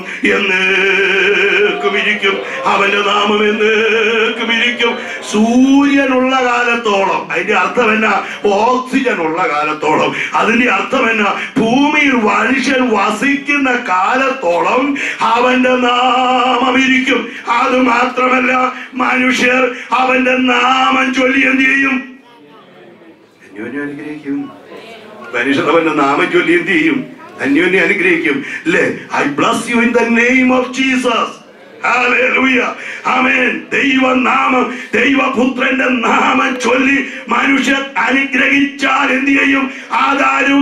എന്നേക്കും ഇരിക്കും അവന്റെ നാമം എന്നേക്കും ഇരിക്കും സൂര്യനുള്ള കാലത്തോളം അതിന്റെ അർത്ഥം എന്നാ ഓക്സിജൻ ഉള്ള കാലത്തോളം അതിന്റെ അർത്ഥം എന്നാ ഭൂമിയിൽ മനുഷ്യൻ വസിക്കുന്ന കാലത്തോളം അവന്റെ നാമം ഇരിക്കും അത് മാത്രമല്ല മനുഷ്യർ അവന്റെ നാമം ചൊല്ലി എന്ത് ചെയ്യും അന്യോന്യം അനുഗ്രഹിക്കും മനുഷ്യർ അവന്റെ നാമം ചൊല്ലി എന്ത് ചെയ്യും അന്യോന്യം അനുഗ്രഹിക്കും അല്ലേ I bless you in the name of Jesus Hallelujah. Amen. ദൈവനാമം ദൈവപുത്രന്റെ നാമം ചൊല്ലി മനുഷ്യർ അനുഗ്രഹിച്ചാൽ എന്ത് ചെയ്യും അത്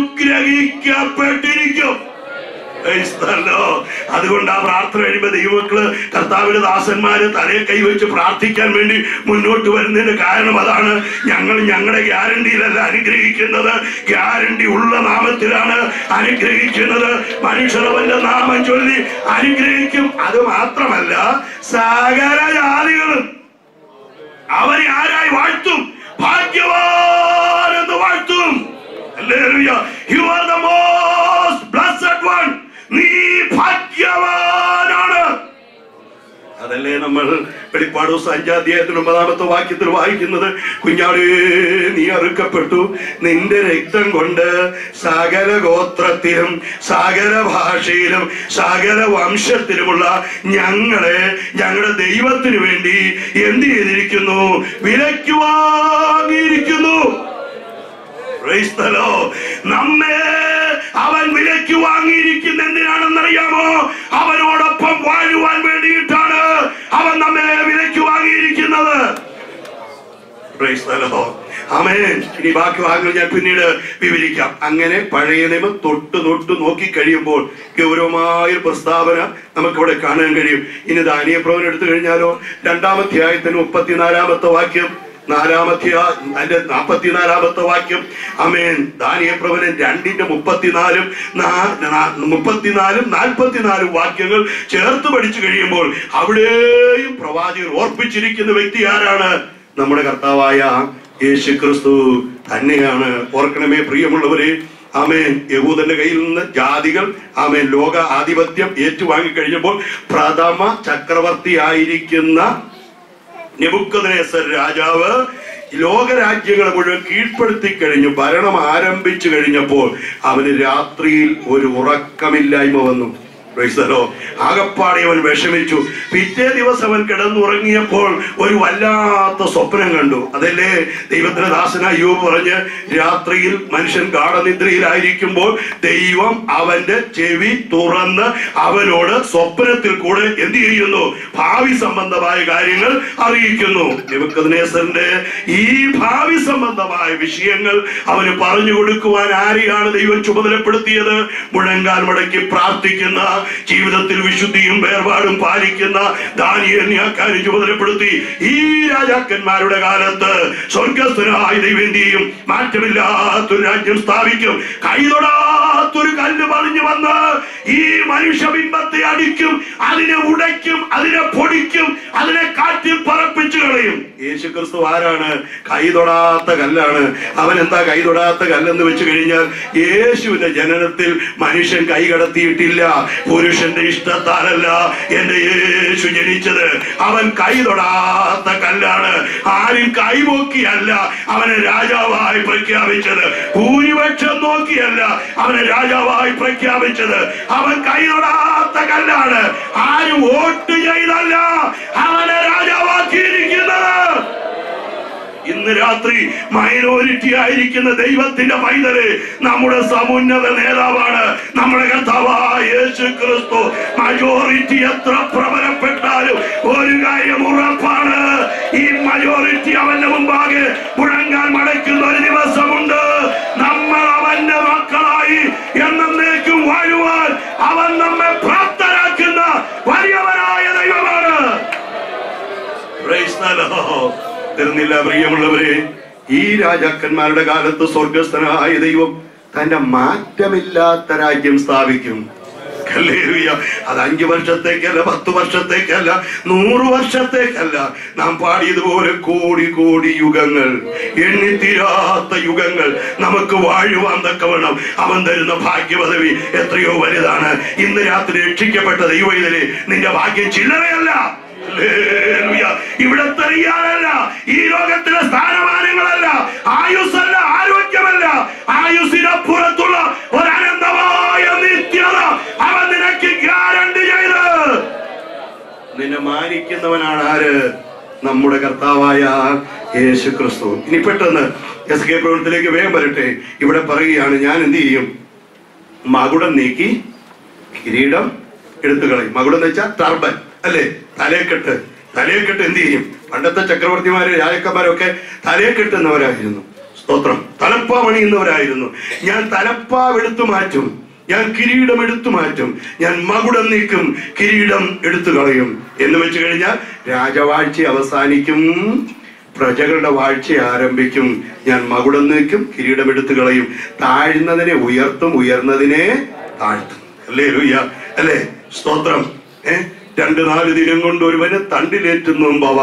അനുഗ്രഹിക്കപ്പെട്ടിരിക്കും Praise the Lord. അതുകൊണ്ട് ആ പ്രാർത്ഥന കഴിയുമ്പോ ദൈവമക്കള് കർത്താവിന്റെ ദാസന്മാര് തലയെ കൈവച്ച് പ്രാർത്ഥിക്കാൻ വേണ്ടി മുന്നോട്ട് വരുന്നതിന്റെ കാരണം അതാണ് ഞങ്ങൾ ഞങ്ങളുടെ ഗ്യാരണ്ടിയിലല്ല അനുഗ്രഹിക്കുന്നത് ഗ്യാരണ്ടി ഉള്ള നാമത്തിലാണ് അനുഗ്രഹിക്കുന്നത് മനുഷ്യരവന്റെ നാമം ചൊല്ലി അനുഗ്രഹിക്കും അത് മാത്രമല്ല സകല ജാതികളും അവരെ ആരായി വാഴ്ത്തും ഭാഗ്യവാൻ എന്ന് വാഴ്ത്തും Hallelujah. You are the most blessed one. നീ ഭാഗ്യവാനാണ് അതല്ലേ നമ്മൾ വെളിപ്പാട് ദിവസം അഞ്ചാം അധ്യായത്തിൽ ഒമ്പതാമത്തെ വാക്യത്തിൽ വായിക്കുന്നത് കുഞ്ഞാടേ നീ അറുക്കപ്പെട്ടു നിന്റെ രക്തം കൊണ്ട് സകല ഗോത്രത്തിലും സകല ഭാഷയിലും സകല വംശത്തിലുമുള്ള ഞങ്ങളെ ഞങ്ങളുടെ ദൈവത്തിന് വേണ്ടി എന്ത് ചെയ്തിരിക്കുന്നു വിലയ്ക്ക് വാങ്ങിയിരിക്കുന്നു Praise the Lord. നമ്മെ അവൻ വിലയ്ക്ക് വാങ്ങിയിരിക്കുന്ന എന്തിനാണെന്നറിയാമോ അവനോടൊപ്പം വാഴുവാൻ വേണ്ടിയിട്ടാണ് അവൻ നമ്മെ വിലയ്ക്ക് വാങ്ങിയിരിക്കുന്നത് Praise the Lord. ആമേൻ ഇനി ബാക്കി ഭാഗങ്ങൾ ഞാൻ പിന്നീട് വിവരിക്കാം അങ്ങനെ പഴയ നിയമം തൊട്ട് തൊട്ട് നോക്കി കഴിയുമ്പോൾ ഗൗരവമായ ഒരു പ്രസ്താവന നമുക്കിവിടെ കാണാൻ കഴിയും ഇനി ദാനിയ പ്രവൻ എടുത്തു കഴിഞ്ഞാലോ രണ്ടാമധ്യായത്തിന് മുപ്പത്തിനാലാമത്തെ വാക്യം നാലാമത്തെ അതിന്റെ നാപ്പത്തിനാലാമത്തെ വാക്യം അമേൻ ദാനിയപ്രവനൻ രണ്ടിന്റെ മുപ്പത്തിനാലും നാ- നാ- മുപ്പത്തിനാലും നാൽപ്പത്തിനാലും വാക്യങ്ങൾ ചേർത്ത് പഠിച്ചു കഴിയുമ്പോൾ അവിടെയും പ്രവാചകർ ഓർപ്പിച്ചിരിക്കുന്ന വ്യക്തി ആരാണ് നമ്മുടെ കർത്താവായ യേശു ക്രിസ്തു തന്നെയാണ് ഓർക്കണമേ പ്രിയമുള്ളവരെ ആമേൻ യഹൂദന്റെ കയ്യിൽ നിന്ന് ജാതികൾ ആമേൻ ലോക ആധിപത്യം ഏറ്റുവാങ്ങി കഴിഞ്ഞപ്പോൾ പ്രഥമ ചക്രവർത്തിയായിരിക്കുന്ന നെബുക്കദ്നേസർ രാജാവ് ലോകരാജ്യങ്ങളെ മുഴുവൻ കീഴ്പ്പെടുത്തി കഴിഞ്ഞു ഭരണം ആരംഭിച്ചു കഴിഞ്ഞപ്പോൾ അവന് രാത്രിയിൽ ഒരു ഉറക്കമില്ലായ്മ വന്നു Praise the Lord. ആകപ്പാടെ അവൻ വിഷമിച്ചു പിറ്റേ ദിവസം അവൻ കിടന്നുറങ്ങിയപ്പോൾ ഒരു വല്ലാത്ത സ്വപ്നം കണ്ടു അതല്ലേ ദൈവത്തിന്റെ ദാസനായ യോബ് പറഞ്ഞ് രാത്രിയിൽ മനുഷ്യൻ ഗാഠനിദ്രയിലായിരിക്കുമ്പോൾ ദൈവം അവന്റെ ചെവി തുറന്ന് അവനോട് സ്വപ്നത്തിൽ കൂടെ എന്ത് ചെയ്യുന്നു ഭാവി സംബന്ധമായ കാര്യങ്ങൾ അറിയിക്കുന്നു നെബുക്കദ്നേസറിന്റെ ഈ ഭാവി സംബന്ധമായ വിഷയങ്ങൾ അവന് പറഞ്ഞു കൊടുക്കുവാൻ ആരെയാണ് ദൈവം ചുമതലപ്പെടുത്തിയത് മുഴങ്കാൽ മടക്കി പ്രാർത്ഥിക്കുന്ന ജീവിതത്തിൽ വിശുദ്ധിയും വേർപാടും പാലിക്കുന്ന ദാനിയന്യാക്കാരെ ചുമതലപ്പെടുത്തി ഈ രാജാക്കന്മാരുടെ കാലത്ത് സ്വർഗസ്ഥനായ ദൈവന്റെയും മാറ്റമില്ലാത്തൊരു രാജ്യം സ്ഥാപിക്കും കൈതൊടാത്തൊരു കല്ല് പതിഞ്ഞു വന്ന് ഈ മനുഷ്യബിംബത്തെ അടിക്കും അതിനെ ഉടയ്ക്കും അതിനെ പൊടിക്കും അതിനെ കാറ്റിൽ പറപ്പിച്ചു കളയും യേശു ക്രിസ്തു ആരാണ് കൈ തൊടാത്ത കല്ലാണ് അവൻ എന്താ കൈ തൊടാത്ത കല്ലെന്ന് വെച്ച് കഴിഞ്ഞാൽ യേശുവിന്റെ ജനനത്തിൽ മനുഷ്യൻ കൈ കടത്തിയിട്ടില്ല പുരുഷന്റെ ഇഷ്ടത്താലല്ല എന്റെ യേശു ജനിച്ചത് അവൻ കൈ തൊടാത്ത കല്ലാണ് ആരും കൈപോക്കിയല്ല അവനെ രാജാവായി പ്രഖ്യാപിച്ചത് ഭൂരിപക്ഷം നോക്കിയല്ല അവനെ രാജാവായി പ്രഖ്യാപിച്ചത് അവൻ കൈ തൊടാത്ത കല്ലാണ് ആരും വോട്ട് ചെയ്തല്ല അവനെ രാജാവാക്കിയിരിക്കുന്നത് ഇന്ന് രാത്രി മൈനോരിറ്റി ആയിരിക്കുന്ന ദൈവത്തിന്റെ പൈതല് നമ്മുടെ സമുന്നത നേതാവാണ് നമ്മുടെ കർത്താവായ യേശു ക്രിസ്തു മജോറിറ്റി എത്ര പ്രബലപ്പെട്ടാലും ഒരു കാര്യം ഉറപ്പാണ് ഈ മജോറിറ്റി അവന്റെ മുമ്പാകെ മുഴങ്ങാൻ മടക്കുന്ന ഒരു ദിവസമുണ്ട് നമ്മൾ അവന്റെ മക്കളായി എന്നേക്കും വാഴുവാൻ അവൻ നമ്മെ പ്രാപ്തരാക്കുന്ന വലിയവനായ ദൈവമാണ് Praise the Lord. തീർന്നില്ല പ്രിയമുള്ളവരെ ഈ രാജാക്കന്മാരുടെ കാലത്ത് സ്വർഗസ്ഥനായ ദൈവം തന്റെ മാറ്റമില്ലാത്ത രാജ്യം സ്ഥാപിക്കും ഹല്ലേലൂയ. അത് അഞ്ചു വർഷത്തേക്കല്ല പത്ത് വർഷത്തേക്കല്ല നൂറ് വർഷത്തേക്കല്ല നാം പാടിയതുപോലെ കോടി കോടി യുഗങ്ങൾ എണ്ണിത്തീരാത്ത യുഗങ്ങൾ നമുക്ക് വാഴുവാൻ തക്കവണ്ണം അവൻ തരുന്ന ഭാഗ്യപദവി എത്രയോ വലുതാണ് ഇന്ന് രാത്രി രക്ഷിക്കപ്പെട്ട ദൈവത്തിലെ നിന്റെ ഭാഗ്യം ചില്ലറയല്ല ഹല്ലേലൂയ. ഇവിടത്തെ റിയാലല്ല ഈ ലോകത്തിലെ സ്ഥാനമാനങ്ങളല്ല ആയുസ്സല്ല ആരോഗ്യമല്ല ആയുസ്സിനപ്പുറത്തുള്ള ഒരു അനന്തമായ നിത്യത അവൻ നിനക്ക് ഗ്യാരണ്ടി ചെയ്ത് നിന്നെ മാനിക്കുന്നവനാണ് ആര് നമ്മുടെ കർത്താവായ യേശു ക്രിസ്തു ഇനി പെട്ടെന്ന് എസ് കെ പ്രവൃത്തിയിലേക്ക് വേഗം വരട്ടെ ഇവിടെ പറയുകയാണ് ഞാൻ എന്ത് ചെയ്യും മകുടം നീക്കി കിരീടം എടുത്തു കളയും മകുടം എന്ന് വെച്ചാൽ ടർബൻ അല്ലേ തലയെക്കെട്ട് തലയെക്കെട്ട് എന്ത് ചെയ്യും പണ്ടത്തെ ചക്രവർത്തിമാര് രാജക്കന്മാരൊക്കെ തലയെക്കെട്ടുന്നവരായിരുന്നു സ്തോത്രം തലപ്പാവണിയുന്നവരായിരുന്നു ഞാൻ തലപ്പാവ് എടുത്തു മാറ്റും ഞാൻ കിരീടം എടുത്തു മാറ്റും ഞാൻ മകുടം നീക്കും കിരീടം എടുത്തു കളയും എന്ന് വെച്ച് കഴിഞ്ഞാൽ രാജവാഴ്ച അവസാനിക്കും പ്രജകളുടെ വാഴ്ച ആരംഭിക്കും ഞാൻ മകുടം നീക്കും കിരീടം എടുത്തു കളയും താഴ്ന്നതിനെ ഉയർത്തും ഉയർന്നതിനെ താഴ്ത്തും അല്ലേ ലുയ്യ അല്ലേ സ്തോത്രം ഏ രണ്ട് നാല് ദിനം കൊണ്ട് ഒരുവനെ തണ്ടിലേറ്റുന്നു ഭവാൻ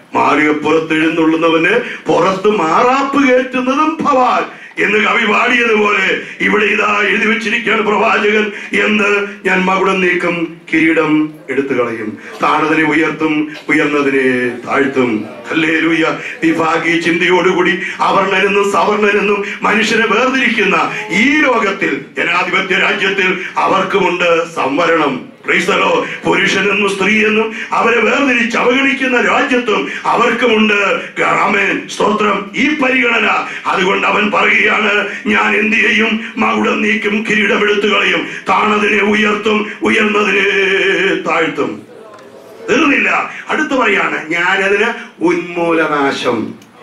മാളികപ്പുറത്ത് എഴുന്നള്ളുന്നവന് പുറത്ത് മാറാപ്പ് കയറ്റുന്നതും ഭവാൻ എന്ന് കവി പാടിയതുപോലെ ഇവിടെ ഇതാ എഴുതി വെച്ചിരിക്കുകയാണ് പ്രവാചകൻ എന്ന് ഞാൻ മകുടം നീക്കും കിരീടം എടുത്തു കളയും താണതിനെ ഉയർത്തും ഉയർന്നതിനെ താഴ്ത്തും ഹല്ലേലൂയ വിഭാഗീയ ചിന്തയോടുകൂടി അവർണനെന്നും സവർണനെന്നും മനുഷ്യനെ വേർതിരിക്കുന്ന ഈ ലോകത്തിൽ ജനാധിപത്യ രാജ്യത്തിൽ അവർക്കുമുണ്ട് സംവരണം ക്രൈസ്തലോ പുരുഷനെന്നും സ്ത്രീയെന്നും അവരെ വേർതിരിച്ച് അവഗണിക്കുന്ന രാജ്യത്തും അവർക്കുമുണ്ട് ആമേൻ സ്തോത്രം ഈ പരിഗണന അതുകൊണ്ട് അവൻ പറയുകയാണ് ഞാൻ എന്ത് ചെയ്യും മകുടം നീക്കും കിരീടം എടുത്തു കളയും താണതിനെ ഉയർത്തും ഉയർന്നതിനെ താഴ്ത്തും തീർന്നില്ല അടുത്ത് പറയാണ് ഞാനതിന് ഉന്മൂലനാശം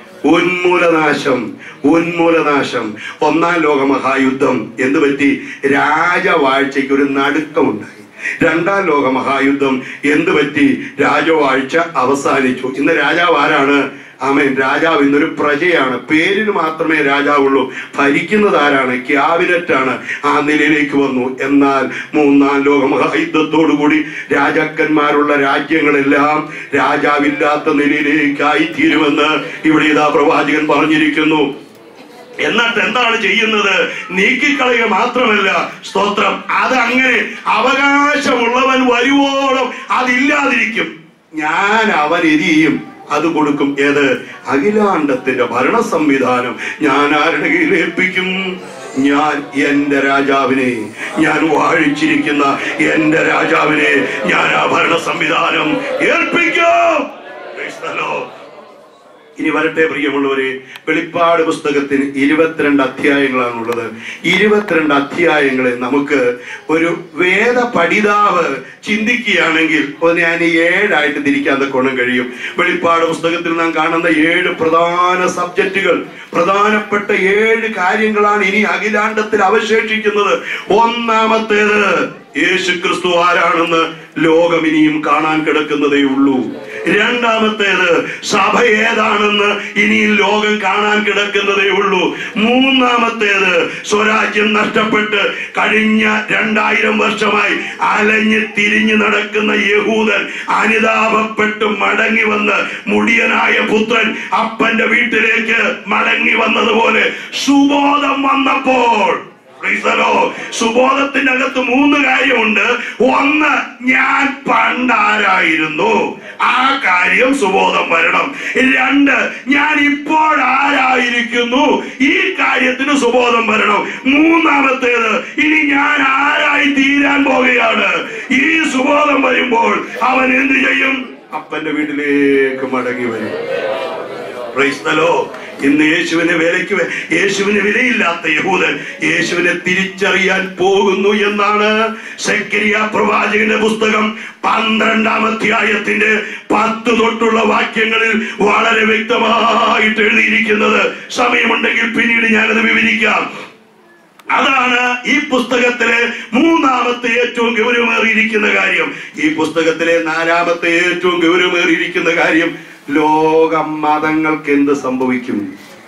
ഉന്മൂലനാശം ഉന്മൂലനാശം ഒന്നാം ലോക മഹായുദ്ധം എന്ത് പറ്റി രാജവാഴ്ചയ്ക്ക് ഒരു നടുക്കമുണ്ടായി രണ്ടാം ലോക മഹായുദ്ധം എന്ത് പറ്റി രാജവാഴ്ച അവസാനിച്ചു ഇന്ന് രാജാവ് ആരാണ് ആമേൻ രാജാവ് ഇന്നൊരു പ്രജയാണ് പേരിന് മാത്രമേ രാജാവുള്ളൂ ഭരിക്കുന്നത് ആരാണ് ക്യാബിനറ്റ് ആണ് ആ നിലയിലേക്ക് വന്നു എന്നാൽ മൂന്നാം ലോക മഹായുദ്ധത്തോടുകൂടി രാജാക്കന്മാരുള്ള രാജ്യങ്ങളെല്ലാം രാജാവില്ലാത്ത നിലയിലേക്കായി തീരുമെന്ന് ഇവിടെ ഇതാ പ്രവാചകൻ പറഞ്ഞിരിക്കുന്നു എന്നിട്ട് എന്താണ് ചെയ്യുന്നത് നീക്കിക്കളയുക മാത്രമല്ല സ്തോത്രം അത് അങ്ങനെ അവകാശമുള്ളവൻ വരുവോളം അതില്ലാതിരിക്കും ഞാൻ അവൻ എരിയും അത് കൊടുക്കും ഏത് അഖിലാണ്ടത്തിന്റെ ഭരണ സംവിധാനം ഞാൻ ആരുടെ കയ്യിൽ ഏൽപ്പിക്കും ഞാൻ എന്റെ രാജാവിനെ ഞാൻ വാഴിച്ചിരിക്കുന്ന എന്റെ രാജാവിനെ ഞാൻ ആ ഭരണ സംവിധാനം ഏൽപ്പിക്കും Praise the Lord. ഇനി വരട്ടെ പ്രിയമുള്ളവരെ വെളിപ്പാട് പുസ്തകത്തിന് ഇരുപത്തിരണ്ട് അധ്യായങ്ങളാണുള്ളത് ഇരുപത്തിരണ്ട് അധ്യായങ്ങളെ നമുക്ക് ഒരു വേദ പഠിതാവ് ചിന്തിക്കുകയാണെങ്കിൽ ഒന്ന് ഞാൻ ഈ ഏഴായിട്ട് തിരിക്കാൻ കൊണ്ടും കഴിയും വെളിപ്പാട് പുസ്തകത്തിൽ നാം കാണുന്ന ഏഴ് പ്രധാന സബ്ജക്റ്റുകൾ പ്രധാനപ്പെട്ട ഏഴ് കാര്യങ്ങളാണ് ഇനി അഖിലാണ്ടത്തിൽ അവശേഷിക്കുന്നത് ഒന്നാമത്തേത് യേശു ക്രിസ്തു ആരാണെന്ന് ലോകം ഇനിയും കാണാൻ കിടക്കുന്നതേ ഉള്ളൂ രണ്ടാമത്തേത് സഭ ഏതാണെന്ന് ഇനിയും ലോകം കാണാൻ കിടക്കുന്നതേ ഉള്ളൂ മൂന്നാമത്തേത് സ്വരാജ്യം നഷ്ടപ്പെട്ട് കഴിഞ്ഞ രണ്ടായിരം വർഷമായി അലഞ്ഞ് തിരിഞ്ഞു നടക്കുന്ന യഹൂദൻ അനുതാപപ്പെട്ട് മടങ്ങി വന്ന് മുടിയനായ പുത്രൻ അപ്പന്റെ വീട്ടിലേക്ക് മടങ്ങി വന്നതുപോലെ സുബോധം വന്നപ്പോൾ Praise the Lord. സുബോധത്തിന്റെ അകത്ത് മൂന്ന് കാര്യമുണ്ട് ഒന്ന് ഞാൻ പണ്ടാരായിരുന്നു ആ കാര്യം സുബോധം വരണം രണ്ട് ഞാൻ ഇപ്പോൾ ആരായിരിക്കുന്നു ഈ കാര്യത്തിന് സുബോധം വരണം മൂന്നാമത്തേത് ഇനി ഞാൻ ആരായി തീരാൻ പോകുകയാണ് ഈ സുബോധം വരുമ്പോൾ അവൻ എന്ത് ചെയ്യും അപ്പന്റെ വീട്ടിലേക്ക് മടങ്ങി വരും Praise the Lord. ഇന്ന് യേശുവിനെ വിലയ്ക്ക് വെ- യേശുവിന് വിലയില്ലാത്ത യഹൂദൻ യേശുവിനെ തിരിച്ചറിയാൻ പോകുന്നു എന്നാണ് സെക്കരിയ പ്രവാചകന്റെ പുസ്തകം പന്ത്രണ്ടാം അധ്യായത്തിന്റെ പത്ത് തൊട്ടുള്ള വാക്യങ്ങളിൽ വളരെ വ്യക്തമായിട്ട് എഴുതിയിരിക്കുന്നത് സമയമുണ്ടെങ്കിൽ പിന്നീട് ഞാനത് വിവരിക്കാം അതാണ് ഈ പുസ്തകത്തിലെ മൂന്നാമത്തെ ഏറ്റവും ഗൗരവമേറിയിരിക്കുന്ന കാര്യം ഈ പുസ്തകത്തിലെ നാലാമത്തെ ഏറ്റവും ഗൗരവമേറിയിരിക്കുന്ന കാര്യം ലോക മതങ്ങൾക്ക് എന്ത് സംഭവിക്കും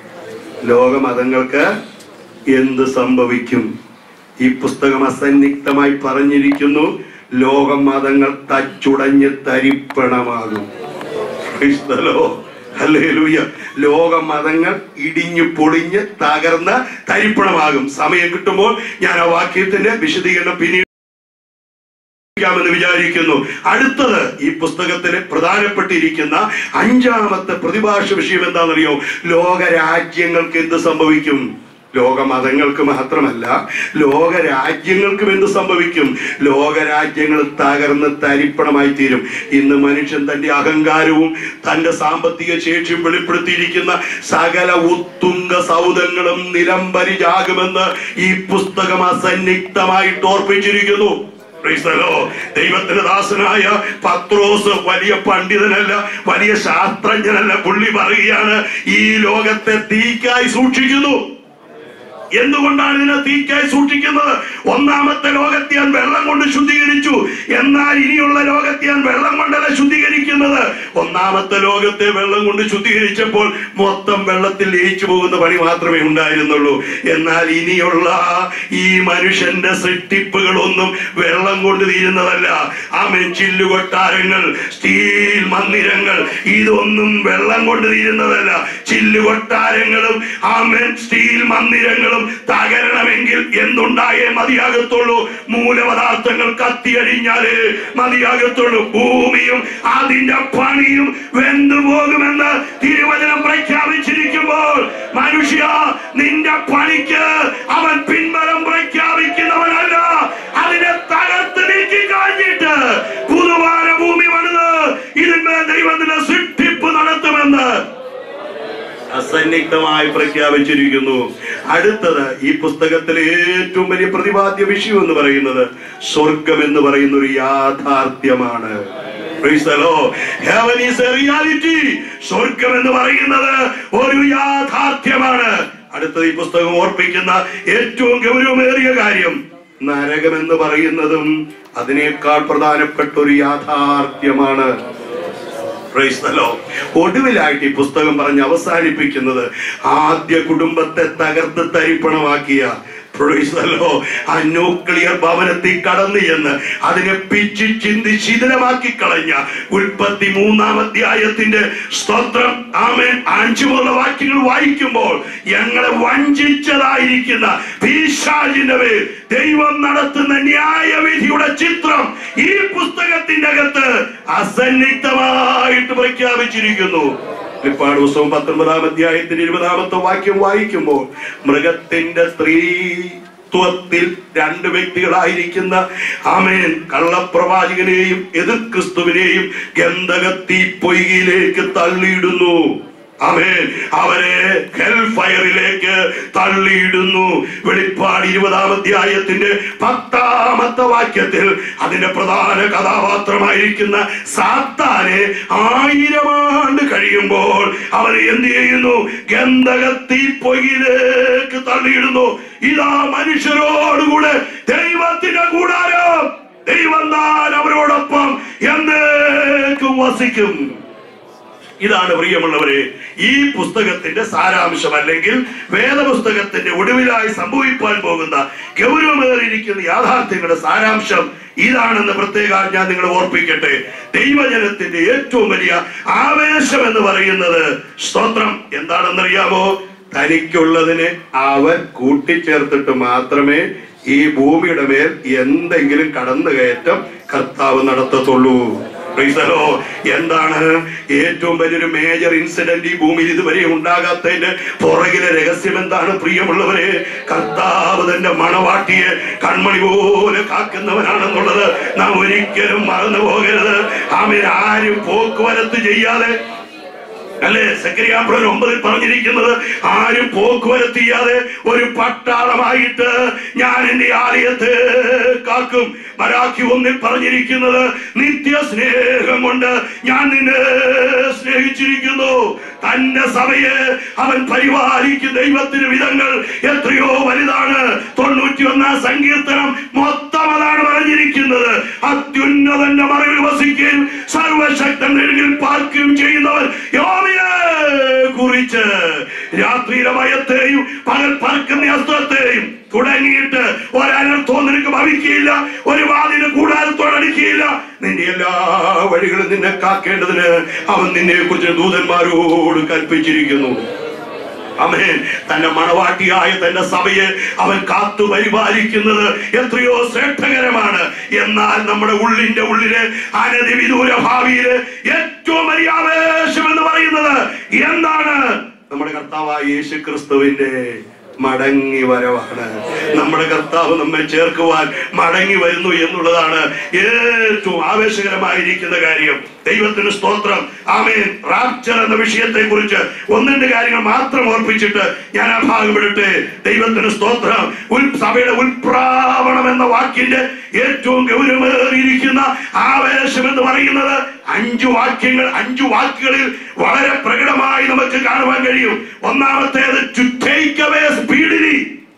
ലോക മതങ്ങൾക്ക് എന്ത് സംഭവിക്കും ഈ പുസ്തകം അസന്നിഗ്ധമായി പറഞ്ഞിരിക്കുന്നു ലോക മതങ്ങൾ തച്ചുടഞ്ഞ് തരിപ്പണമാകും Praise the Lord. Hallelujah. ലോക മതങ്ങൾ ഇടിഞ്ഞു പൊളിഞ്ഞ് തകർന്ന് തരിപ്പണമാകും സമയം കിട്ടുമ്പോൾ ഞാൻ ആ വാക്യത്തിന്റെ വിശദീകരണം പിന്നീട് ാമെന്ന് വിചാരിക്കുന്നു അടുത്തത് ഈ പുസ്തകത്തിന് പ്രധാനപ്പെട്ടിരിക്കുന്ന അഞ്ചാമത്തെ പ്രതിഭാഷ വിഷയം എന്താണെന്നറിയോ ലോക രാജ്യങ്ങൾക്ക് എന്ത് സംഭവിക്കും ലോക മതങ്ങൾക്ക് മാത്രമല്ല ലോക രാജ്യങ്ങൾക്കും എന്ത് സംഭവിക്കും ലോക രാജ്യങ്ങൾ തകർന്ന് തരിപ്പണമായി തീരും ഇന്ന് മനുഷ്യൻ തന്റെ അഹങ്കാരവും തന്റെ സാമ്പത്തിക ശേഷിയും വെളിപ്പെടുത്തിയിരിക്കുന്ന സകല ഉത്തുംഗ സൗധങ്ങളും നിലംബരിജാകുമെന്ന് ഈ പുസ്തകം അസന്നിഗ്ധമായിട്ട് ഓർപ്പിച്ചിരിക്കുന്നു Praise the Lord. ദൈവത്തിന്റെ ദാസനായ പത്രോസ് വലിയ പണ്ഡിതനല്ല വലിയ ശാസ്ത്രജ്ഞനല്ല പുള്ളി പറയുകയാണ് ഈ ലോകത്തെ തീക്കായി സൂക്ഷിക്കുന്നു എന്തുകൊണ്ടാണ് ഇതിനെ തീക്കായി സൂക്ഷിക്കുന്നത് ഒന്നാമത്തെ ലോകത്തെ ഞാൻ വെള്ളം കൊണ്ട് ശുദ്ധീകരിച്ചു എന്നാൽ ഇനിയുള്ള ലോകത്തെ ഞാൻ വെള്ളം കൊണ്ടല്ല ശുദ്ധീകരിക്കുന്നത് ഒന്നാമത്തെ ലോകത്തെ വെള്ളം കൊണ്ട് ശുദ്ധീകരിച്ചപ്പോൾ മൊത്തം വെള്ളത്തിൽ ലയിച്ചു പോകുന്ന പണി മാത്രമേ ഉണ്ടായിരുന്നുള്ളൂ എന്നാൽ ഇനിയുള്ള ഈ മനുഷ്യന്റെ സൃഷ്ടിപ്പുകളൊന്നും വെള്ളം കൊണ്ട് തീരുന്നതല്ല ആമൻ ചില്ലുകൊട്ടാരങ്ങൾ സ്റ്റീൽ മന്ദിരങ്ങൾ ഇതൊന്നും വെള്ളം കൊണ്ട് തീരുന്നതല്ല ചില്ലുകൊട്ടാരങ്ങളും ആമൻ സ്റ്റീൽ മന്ദിരങ്ങളും തകരണമെങ്കിൽ എന്തുണ്ടായേ മതിയാകത്തുള്ളൂ മൂലപദാർത്ഥങ്ങൾ കത്തിയഴിഞ്ഞാലേ മതിയാകത്തുള്ളൂ ഭൂമിയും അതിന്റെ പണിയും വെന്തുപോകുമെന്ന് തിരുവചനം പ്രഖ്യാപിച്ചിരിക്കുമ്പോൾ മനുഷ്യ നിന്റെ പണിക്ക് അവൻ പിൻബലം പ്രഖ്യാപിക്കുന്നവനല്ല അതിനെ തകർത്ത് നീക്കി കഴിഞ്ഞിട്ട് പുതുവാന ഭൂമി പണിത് ഇതിന്മേൽ ദൈവത്തിന്റെ സൃഷ്ടിപ്പ് നടത്തുമെന്ന് അസന്നിഗ്ധമായി പ്രഖ്യാപിച്ചിരിക്കുന്നു അടുത്തത് ഈ പുസ്തകത്തിലെ ഏറ്റവും വലിയ പ്രതിപാദ്യ വിഷയം എന്ന് പറയുന്നത് സ്വർഗം എന്ന് പറയുന്ന ഒരു യാഥാർത്ഥ്യമാണ് Praise the Lord. Heaven is a reality. സ്വർഗം എന്ന് പറയുന്നത് ഒരു യാഥാർത്ഥ്യമാണ് അടുത്തത് ഈ പുസ്തകം ഓർപ്പിക്കുന്ന ഏറ്റവും ഗൗരവമേറിയ കാര്യം നരകം എന്ന് പറയുന്നതും അതിനേക്കാൾ പ്രധാനപ്പെട്ട ഒരു യാഥാർത്ഥ്യമാണ് Praise the Lord. ഒടുവിലായിട്ട് ഈ പുസ്തകം പറഞ്ഞ് അവസാനിപ്പിക്കുന്നത് ആദ്യ കുടുംബത്തെ തകർത്ത് തരിപ്പണമാക്കിയ Praise the Lord. ആ ന്യൂക്ലിയർ ഭവനത്തിൽ കടന്നു ചെന്ന് അതിനെ പിച്ചി ചിന്തി ശിഥിലമാക്കി കളഞ്ഞ ഉൽപ്പത്തി മൂന്നാം അധ്യായത്തിന്റെ സ്തോത്രം ആമേൻ അഞ്ചു മുതലുള്ള വാക്യങ്ങൾ വായിക്കുമ്പോൾ ഞങ്ങളെ വഞ്ചിച്ചതായിരിക്കുന്ന പീശാചിന്റെ മേൽ ദൈവം നടത്തുന്ന ന്യായവിധിയുടെ ചിത്രം ഈ പുസ്തകത്തിന്റെ അകത്ത് അസന്നിഗ്ധമായിട്ട് പ്രഖ്യാപിച്ചിരിക്കുന്നു വെളിപ്പാട് പുസ്തകം പത്തൊൻപതാം അധ്യായത്തിന്റെ ഇരുപതാമത്തെ വാക്യം വായിക്കുമ്പോൾ മൃഗത്തിന്റെ സ്ത്രീത്വത്തിൽ രണ്ട് വ്യക്തികളായിരിക്കുന്ന ആമേൻ കള്ളപ്രവാചകനെയും എതിർ ക്രിസ്തുവിനെയും ഗന്ധകത്തി പൊയ്യിലേക്ക് തള്ളിയിടുന്നു ആമേൻ അവരെ ഹെൽ ഫയറിലേക്ക് തള്ളിയിടുന്നു വെളിപ്പാട് ഇരുപതാം അധ്യായത്തിന്റെ പത്താമത്തെ വാക്യത്തിൽ അതിന്റെ പ്രധാന കഥാപാത്രമായിരിക്കുന്ന സാത്താനെ ആയിരം ആണ്ട് കഴിയുമ്പോൾ അവർ എന്ത് ചെയ്യുന്നു ഗന്ധകത്തി പൊയ്യിലേക്ക് തള്ളിയിടുന്നു ഇതാ മനുഷ്യരോടുകൂടെ ദൈവത്തിന്റെ കൂടാരം ദൈവം താൻ അവരോടൊപ്പം എന്നേക്കും വസിക്കും ഇതാണ് പ്രിയമുള്ളവരെ ഈ പുസ്തകത്തിന്റെ സാരാംശം അല്ലെങ്കിൽ വേദപുസ്തകത്തിന്റെ ഒടുവിലായി സംഭവിക്കാൻ പോകുന്ന ഗൗരവമേറിയിരിക്കുന്ന യാഥാർത്ഥ്യങ്ങളുടെ സാരാംശം ഇതാണെന്ന് പ്രത്യേകം ഞാൻ നിങ്ങളെ ഓർപ്പിക്കട്ടെ ദൈവജനത്തിന്റെ ഏറ്റവും വലിയ ആവേശം എന്ന് പറയുന്നത് സ്തോത്രം എന്താണെന്നറിയാമോ തനിക്കുള്ളതിനെ അവൻ കൂട്ടിച്ചേർത്തിട്ട് മാത്രമേ ഈ ഭൂമിയുടെ മേൽ എന്തെങ്കിലും കടന്നുകയറ്റം കർത്താവ് നടത്തത്തുള്ളൂ Praise the Lord. എന്താണ് ഏറ്റവും വലിയൊരു മേജർ ഇൻസിഡന്റ് ഈ ഭൂമിയിൽ ഇതുവരെ ഉണ്ടാകാത്തതിന്റെ പുറകിലെ രഹസ്യം എന്താണ് പ്രിയമുള്ളവരെ കർത്താവ് തന്റെ മണവാട്ടിയെ കൺമണി പോലെ കാക്കുന്നവനാണെന്നുള്ളത് നാം ഒരിക്കലും മറന്നു പോകരുത് ആമേൻ ആരും പോക്കുവരത്ത് ചെയ്യാതെ അല്ലേ സെക്രിയാപ്രൻ ഒമ്പതിൽ പറഞ്ഞിരിക്കുന്നത് ആരും പോക്കുവരത്ത് ചെയ്യാതെ ഒരു പട്ടാളമായിട്ട് ഞാൻ എന്റെ ആലയത്തെ കാക്കും മരാഖി ഒന്നിൽ പറഞ്ഞിരിക്കുന്നത് നിത്യ സ്നേഹം കൊണ്ട് ഞാൻ നിന്നെ സ്നേഹിച്ചിരിക്കുന്നു തന്റെ സഭയെ അവൻ പരിപാലിക്കും ദൈവത്തിന് വിധങ്ങൾ എത്രയോ വലുതാണ് തൊണ്ണൂറ്റി ഒന്നാം സങ്കീർത്തനം മൊത്തം അതാണ് പറഞ്ഞിരിക്കുന്നത് അത്യുന്നതന്റെ മറവിൽ വസിക്കുകയും സർവശക്തൻ നെടുകിൽ പാർക്കുകയും ചെയ്യുന്നവൻ യോമിയെ കുറിച്ച് രാത്രിയിലെ ഭയത്തെയും പകൽ പറക്കുന്ന അസ്ത്രത്തെയും തുടങ്ങിയിട്ട് ഒരനർത്ഥവും നിനക്ക് ഭവിക്കുകയില്ല ഒരു വാതിന് കൂടാരത്തോടടിക്കുകയില്ല നിന്റെ എല്ലാ വഴികളും നിന്നെ കാക്കേണ്ടതിന് അവൻ നിന്നെ കുറിച്ച് ദൂതന്മാരോട് കൽപ്പിച്ചിരിക്കുന്നു അമേൻ തന്റെ മണവാട്ടിയായ തന്റെ സഭയെ അവൻ കാത്തു പരിപാലിക്കുന്നത് എത്രയോ ശ്രേഷ്ഠകരമാണ് എന്നാൽ നമ്മുടെ ഉള്ളിന്റെ ഉള്ളില് അനധി വിദൂര ഭാവിയില് ഏറ്റവും വലിയ ആവേശം എന്ന് പറയുന്നത് എന്താണ് നമ്മുടെ കർത്താവായ യേശു ക്രിസ്തുവിന്റെ മടങ്ങി വരവാണ് നമ്മുടെ കർത്താവ് നമ്മെ ചേർക്കുവാൻ മടങ്ങി വരുന്നു എന്നുള്ളതാണ് ഏറ്റവും ആവേശകരമായിരിക്കുന്ന കാര്യം ദൈവത്തിന് സ്തോത്രം ആമേൻ റാപ്ചർ എന്ന വിഷയത്തെ കുറിച്ച് ഒന്നിന്റെ കാര്യങ്ങൾ മാത്രം ഓർപ്പിച്ചിട്ട് ഞാൻ ആ ഭാഗം വിടട്ടെ ദൈവത്തിന് സ്തോത്രം ഉൽ- സഭയുടെ ഉൽപ്രാവണം എന്ന വാക്കിന്റെ ഏറ്റവും ഗൗരവമേറിയിരിക്കുന്ന ആവേശം എന്ന് പറയുന്നത് അഞ്ചു വാക്യങ്ങൾ അഞ്ചു വാക്കുകളിൽ വളരെ പ്രകടമായി നമുക്ക് കാണുവാൻ കഴിയും ഒന്നാമത്തേത് ടു ടേക്ക് അവേ സ്പീഡിലി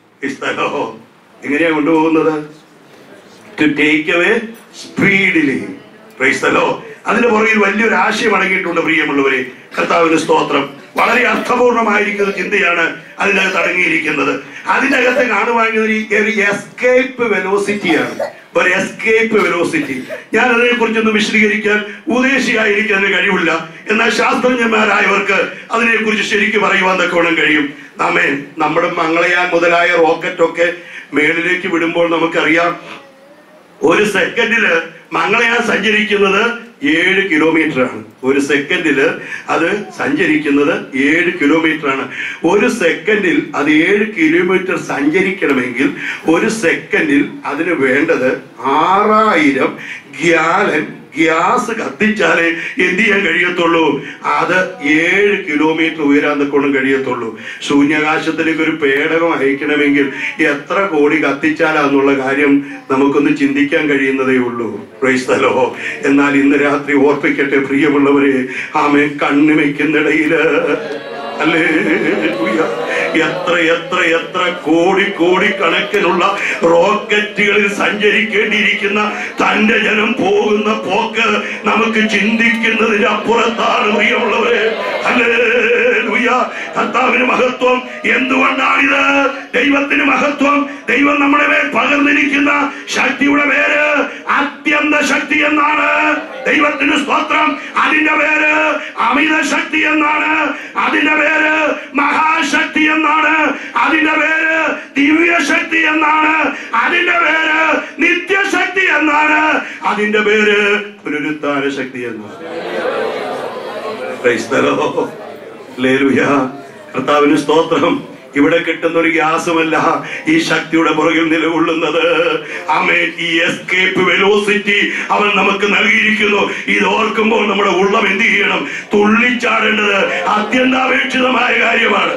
എങ്ങനെയാ കൊണ്ടുപോകുന്നത് ടു ടേക്ക് അവേ സ്പീഡിലി അതിന്റെ പുറകിൽ വലിയൊരു ആശയം അടങ്ങിയിട്ടുണ്ട് പ്രിയമുള്ളവരെ കർത്താവിന് സ്തോത്രം വളരെ അർത്ഥപൂർണമായിരിക്കുന്ന ചിന്തയാണ് അതിനകത്ത് അടങ്ങിയിരിക്കുന്നത് അതിനകത്ത് കാണുവാനുള്ള ഒരു- ഒരു എസ്കേപ്പ് വെലോസിറ്റിയാണ് ഒരു എസ്കേപ്പ് വെലോസിറ്റി ഞാൻ അതിനെ കുറിച്ചൊന്നും വിശദീകരിക്കാൻ ഉദ്ദേശിയായിരിക്കാൻ അതിന് കഴിവില്ല എന്നാൽ ശാസ്ത്രജ്ഞന്മാരായവർക്ക് അതിനെക്കുറിച്ച് ശരിക്കും പറയുവാൻ തക്കവണ്ണം കഴിയും നാമേ നമ്മുടെ മംഗളയാൻ മുതലായ റോക്കറ്റ് ഒക്കെ മേളിലേക്ക് വിടുമ്പോൾ നമുക്കറിയാം ഒരു സെക്കൻഡില് മംഗളയാൻ സഞ്ചരിക്കുന്നത് ഏഴ് കിലോമീറ്റർ ആണ് ഒരു സെക്കൻഡില് അത് സഞ്ചരിക്കുന്നത് ഏഴ് കിലോമീറ്റർ ആണ് ഒരു സെക്കൻഡിൽ അത് ഏഴ് കിലോമീറ്റർ സഞ്ചരിക്കണമെങ്കിൽ ഒരു സെക്കൻഡിൽ അതിന് വേണ്ടത് ആറായിരം ഗ്യാലൻ ഗ്യാസ് കത്തിച്ചാലേ എന്ത് ചെയ്യാൻ കഴിയത്തുള്ളൂ അത് ഏഴ് കിലോമീറ്റർ ഉയരാൻ കൊണ്ടും കഴിയത്തുള്ളൂ ശൂന്യാകാശത്തിലേക്ക് ഒരു പേടകം അയക്കണമെങ്കിൽ എത്ര കോടി കത്തിച്ചാലാന്നുള്ള കാര്യം നമുക്കൊന്ന് ചിന്തിക്കാൻ കഴിയുന്നതേ ഉള്ളൂ ക്രൈസ്തലോ എന്നാൽ ഇന്ന് രാത്രി ഓർപ്പിക്കട്ടെ പ്രിയമുള്ളവരെ ആമേ കണ്ണിമയ്ക്കുന്നിടയില് അല്ലേ എത്ര എത്ര എത്ര കോടി കോടി കണക്കിനുള്ള റോക്കറ്റുകളിൽ സഞ്ചരിക്കേണ്ടിയിരിക്കുന്ന തന്റെ ജനം പോകുന്ന പോക്ക് നമുക്ക് ചിന്തിക്കുന്നതിന് അപ്പുറത്താണ് പ്രിയമുള്ളവരെ ഹല്ലേലൂയ. കർത്താവിന് മഹത്വം എന്തുകൊണ്ടാണിത് ദൈവത്തിന് മഹത്വം ദൈവം നമ്മുടെ മേൽ പകർന്നിരിക്കുന്ന ശക്തിയുടെ പേര് അത്യന്ത ശക്തി എന്നാണ് ദൈവത്തിന് സ്തോത്രം അതിന്റെ പേര് അമിത ശക്തി എന്നാണ് അതിന്റെ പേര് മഹാശക്തി എന്നാണ് അതിന്റെ പേര് ദിവ്യശക്തി എന്നാണ് അതിന്റെ പേര് നിത്യശക്തി എന്നാണ് അതിന്റെ പേര് പുനരുത്ഥാന ശക്തി എന്നാണ് Praise the Lord. Hallelujah. കർത്താവിന് സ്തോത്രം ഇവിടെ കിട്ടുന്ന ഒരു ഗ്യാസുമല്ല ഈ ശക്തിയുടെ പുറകിൽ നിലകൊള്ളുന്നത് ആമേ ഈ എസ്കേപ്പ് വെലോസിറ്റി അവൻ നമുക്ക് നൽകിയിരിക്കുന്നു ഇത് ഓർക്കുമ്പോൾ നമ്മുടെ ഉള്ളം എന്ത് ചെയ്യണം തുള്ളിച്ചാടേണ്ടത് അത്യന്താപേക്ഷിതമായ കാര്യമാണ്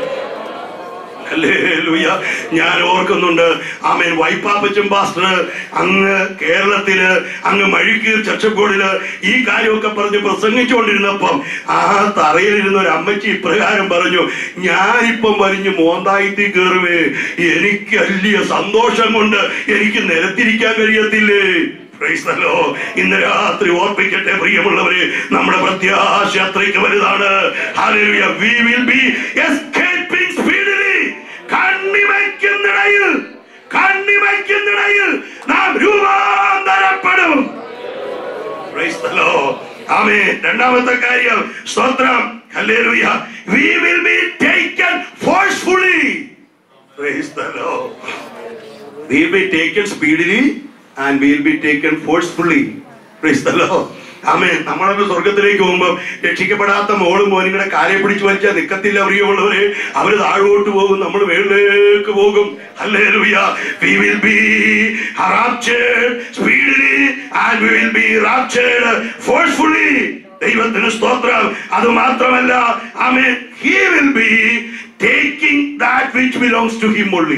ഹല്ലേലൂയ. ഞാൻ ഓർക്കുന്നുണ്ട് ആമേൻ വൈപ്പാപ്പച്ചൻ പാസ്റ്റർ അങ്ങ് കേരളത്തില് അങ്ങ് മഴിക്കീർ ചർച്ചക്കോടില് ഈ കാര്യമൊക്കെ പറഞ്ഞ് പ്രസംഗിച്ചുകൊണ്ടിരുന്നപ്പം ആ തറയിലിരുന്ന ഒരു അമ്മച്ചി ഇപ്രകാരം പറഞ്ഞു ഞാനിപ്പം വലിഞ്ഞ് മോന്തായിത്തി കയറുവേ എനിക്ക് വലിയ സന്തോഷം കൊണ്ട് എനിക്ക് നിലത്തിരിക്കാൻ കഴിയത്തില്ലേ Praise the Lord. ഇന്ന് രാത്രി ഓർപ്പിക്കട്ടെ പ്രിയമുള്ളവരെ നമ്മുടെ പ്രത്യാശ അത്രയ്ക്ക് വലുതാണ് Hallelujah. We will be escaping speedily. കണ്ണിമയ്ക്കുന്നിടയിൽ കണ്ണിമയ്ക്കുന്നിടയിൽ നാം രൂപാന്തരപ്പെടും Praise the Lord. ആമേൻ. രണ്ടാമത്തെ കാര്യം സ്തോത്രം hallelujah we will be taken forcefully Praise the Lord. we will be taken speedily and we will be taken forcefully Praise the Lord. ആമേൻ നമ്മളൊക്കെ സ്വർഗത്തിലേക്ക് പോകുമ്പോൾ രക്ഷിക്കപ്പെടാത്ത മോളും മോനും കൂടെ കാലെ പിടിച്ച് വലിച്ചാൽ നിക്കത്തില്ല പ്രിയമുള്ളവര് അവര് താഴോട്ട് പോകും നമ്മൾ മേളിലേക്ക് പോകും hallelujah we will be raptured speedily and we will be raptured forcefully ദൈവത്തിന് സ്തോത്രം അത് മാത്രമല്ല ആമേൻ he will be taking that which belongs to him only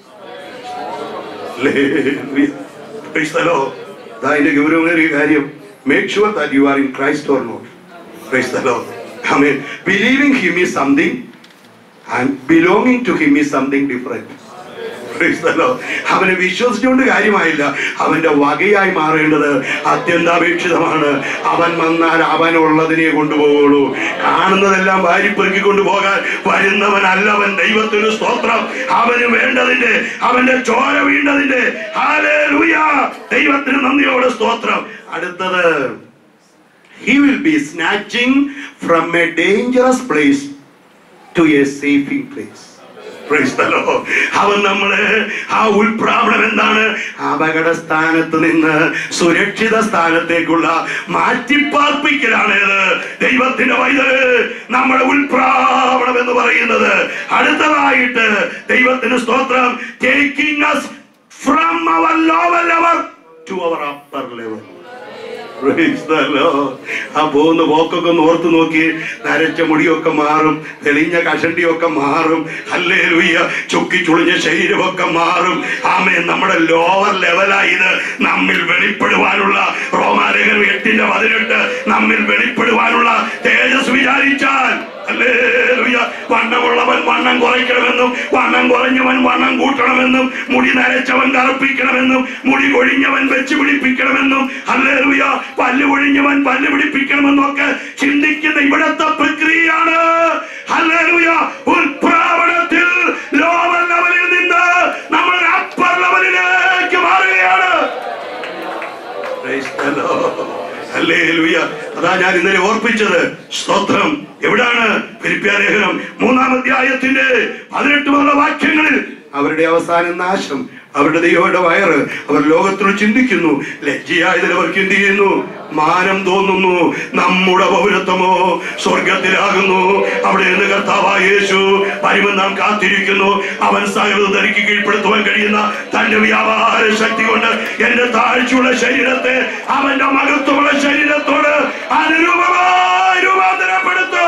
Hallelujah. Praise the Lord. ദാ അതിന്റെ ഗൗരവമേറിയ കാര്യം make sure that you are in Christ or not praise the Lord ആമേൻ believing him is something and belonging to him is something different Praise the Lord. അവനെ വിശ്വസിച്ചുകൊണ്ട് കാര്യമായില്ല അവന്റെ വകയായി മാറേണ്ടത് അത്യന്താപേക്ഷിതമാണ് അവൻ വന്നാൽ അവനുള്ളതിനെ കൊണ്ടുപോകുള്ളൂ കാണുന്നതെല്ലാം വാരിപ്പെറുക്കി കൊണ്ടുപോകാൻ വരുന്നവനല്ല അവൻ ദൈവത്തിന് സ്തോത്രം അവന് വേണ്ടതിന്റെ അവന്റെ ചോര വീണ്ടതിന്റെ ഹല്ലേലൂയ ദൈവത്തിന് നന്ദിയോടെ സ്തോത്രം അടുത്തത് he will be snatching from a dangerous place to a saving place Praise the Lord. അവൻ നമ്മള് ആ ഉൾപ്രാവണം എന്താണ് അപകട സ്ഥാനത്ത് നിന്ന് സുരക്ഷിത സ്ഥാനത്തേക്കുള്ള മാറ്റിപ്പാർപ്പിക്കലാണ് ഇത് ദൈവത്തിന്റെ വൈതല് നമ്മുടെ ഉൾപ്രാവണം എന്ന് പറയുന്നത് അടുത്തതായിട്ട് ദൈവത്തിന് സ്തോത്രം taking us from our lower level to our upper level Praise the Lord. ആ പോകുന്ന പോക്കൊക്കെ ഒന്ന് ഓർത്ത് നോക്കി നരച്ച മുടിയൊക്കെ മാറും തെളിഞ്ഞ കഷണ്ടിയൊക്കെ മാറും അല്ലേ ലുയ്യ ചുക്കി ചുളിഞ്ഞ ശരീരമൊക്കെ മാറും ആമേ നമ്മുടെ ലോവർ ലെവലായി ഇത് നമ്മിൽ വെളിപ്പെടുവാനുള്ള റോമാലേഖനം എട്ടിന്റെ പതിനെട്ട് നമ്മിൽ വെളിപ്പെടുവാനുള്ള തേജസ് വിചാരിച്ചാൽ ഹല്ലേലൂയ. വണ്ണമുള്ളവൻ വണ്ണം കുറയ്ക്കണമെന്നും വണ്ണം കുറഞ്ഞവൻ വണ്ണം കൂട്ടണമെന്നും മുടി നരച്ചവൻ കറുപ്പിക്കണമെന്നും മുടി കൊഴിഞ്ഞവൻ വെച്ച് പിടിപ്പിക്കണമെന്നും ഹല്ലേലൂയ പല്ല് കൊഴിഞ്ഞവൻ പല്ല് പിടിപ്പിക്കണമെന്നും ഒക്കെ ചിന്തിക്കുന്ന ഇവിടത്തെ പ്രക്രിയയാണ് ഹല്ലേലൂയ ഉൽപ്രാവണത്തിൽ ലോവർ ലെവലിൽ നിന്ന് നമ്മൾ അപ്പർ ലെവലിലേക്ക് മാറുകയാണ് Praise the Lord. ഹല്ലേലൂയ. അതാ ഞാൻ ഇന്നലെ ഓർപ്പിച്ചത് സ്തോത്രം എവിടാണ് ഫിലിപ്പിയ ലേഖനം മൂന്നാം അധ്യായത്തിന്റെ പതിനെട്ട് മുതലുള്ള വാക്യങ്ങളിൽ അവരുടെ അവസാന നാശം അവരുടെ ദൈവയുടെ വയറ് അവർ ലോകത്തിൽ ചിന്തിക്കുന്നു ലജ്ജയായതിൽ അവർക്ക് എന്ത് ചെയ്യുന്നു മാനം തോന്നുന്നു നമ്മുടെ പൗരത്വമോ സ്വർഗത്തിലാകുന്നു അവിടെ നിന്ന് കർത്താവായ യേശു വരുമെന്ന് നാം കാത്തിരിക്കുന്നു അവൻ സകലത തനിക്ക് കീഴ്പ്പെടുത്തുവാൻ കഴിയുന്ന തന്റെ വ്യാപാര ശക്തി കൊണ്ട് എന്റെ താഴ്ചയുള്ള ശരീരത്തെ അവന്റെ മഹത്വമുള്ള ശരീരത്തോട് അനുരൂപമായി രൂപാന്തരപ്പെടുത്തു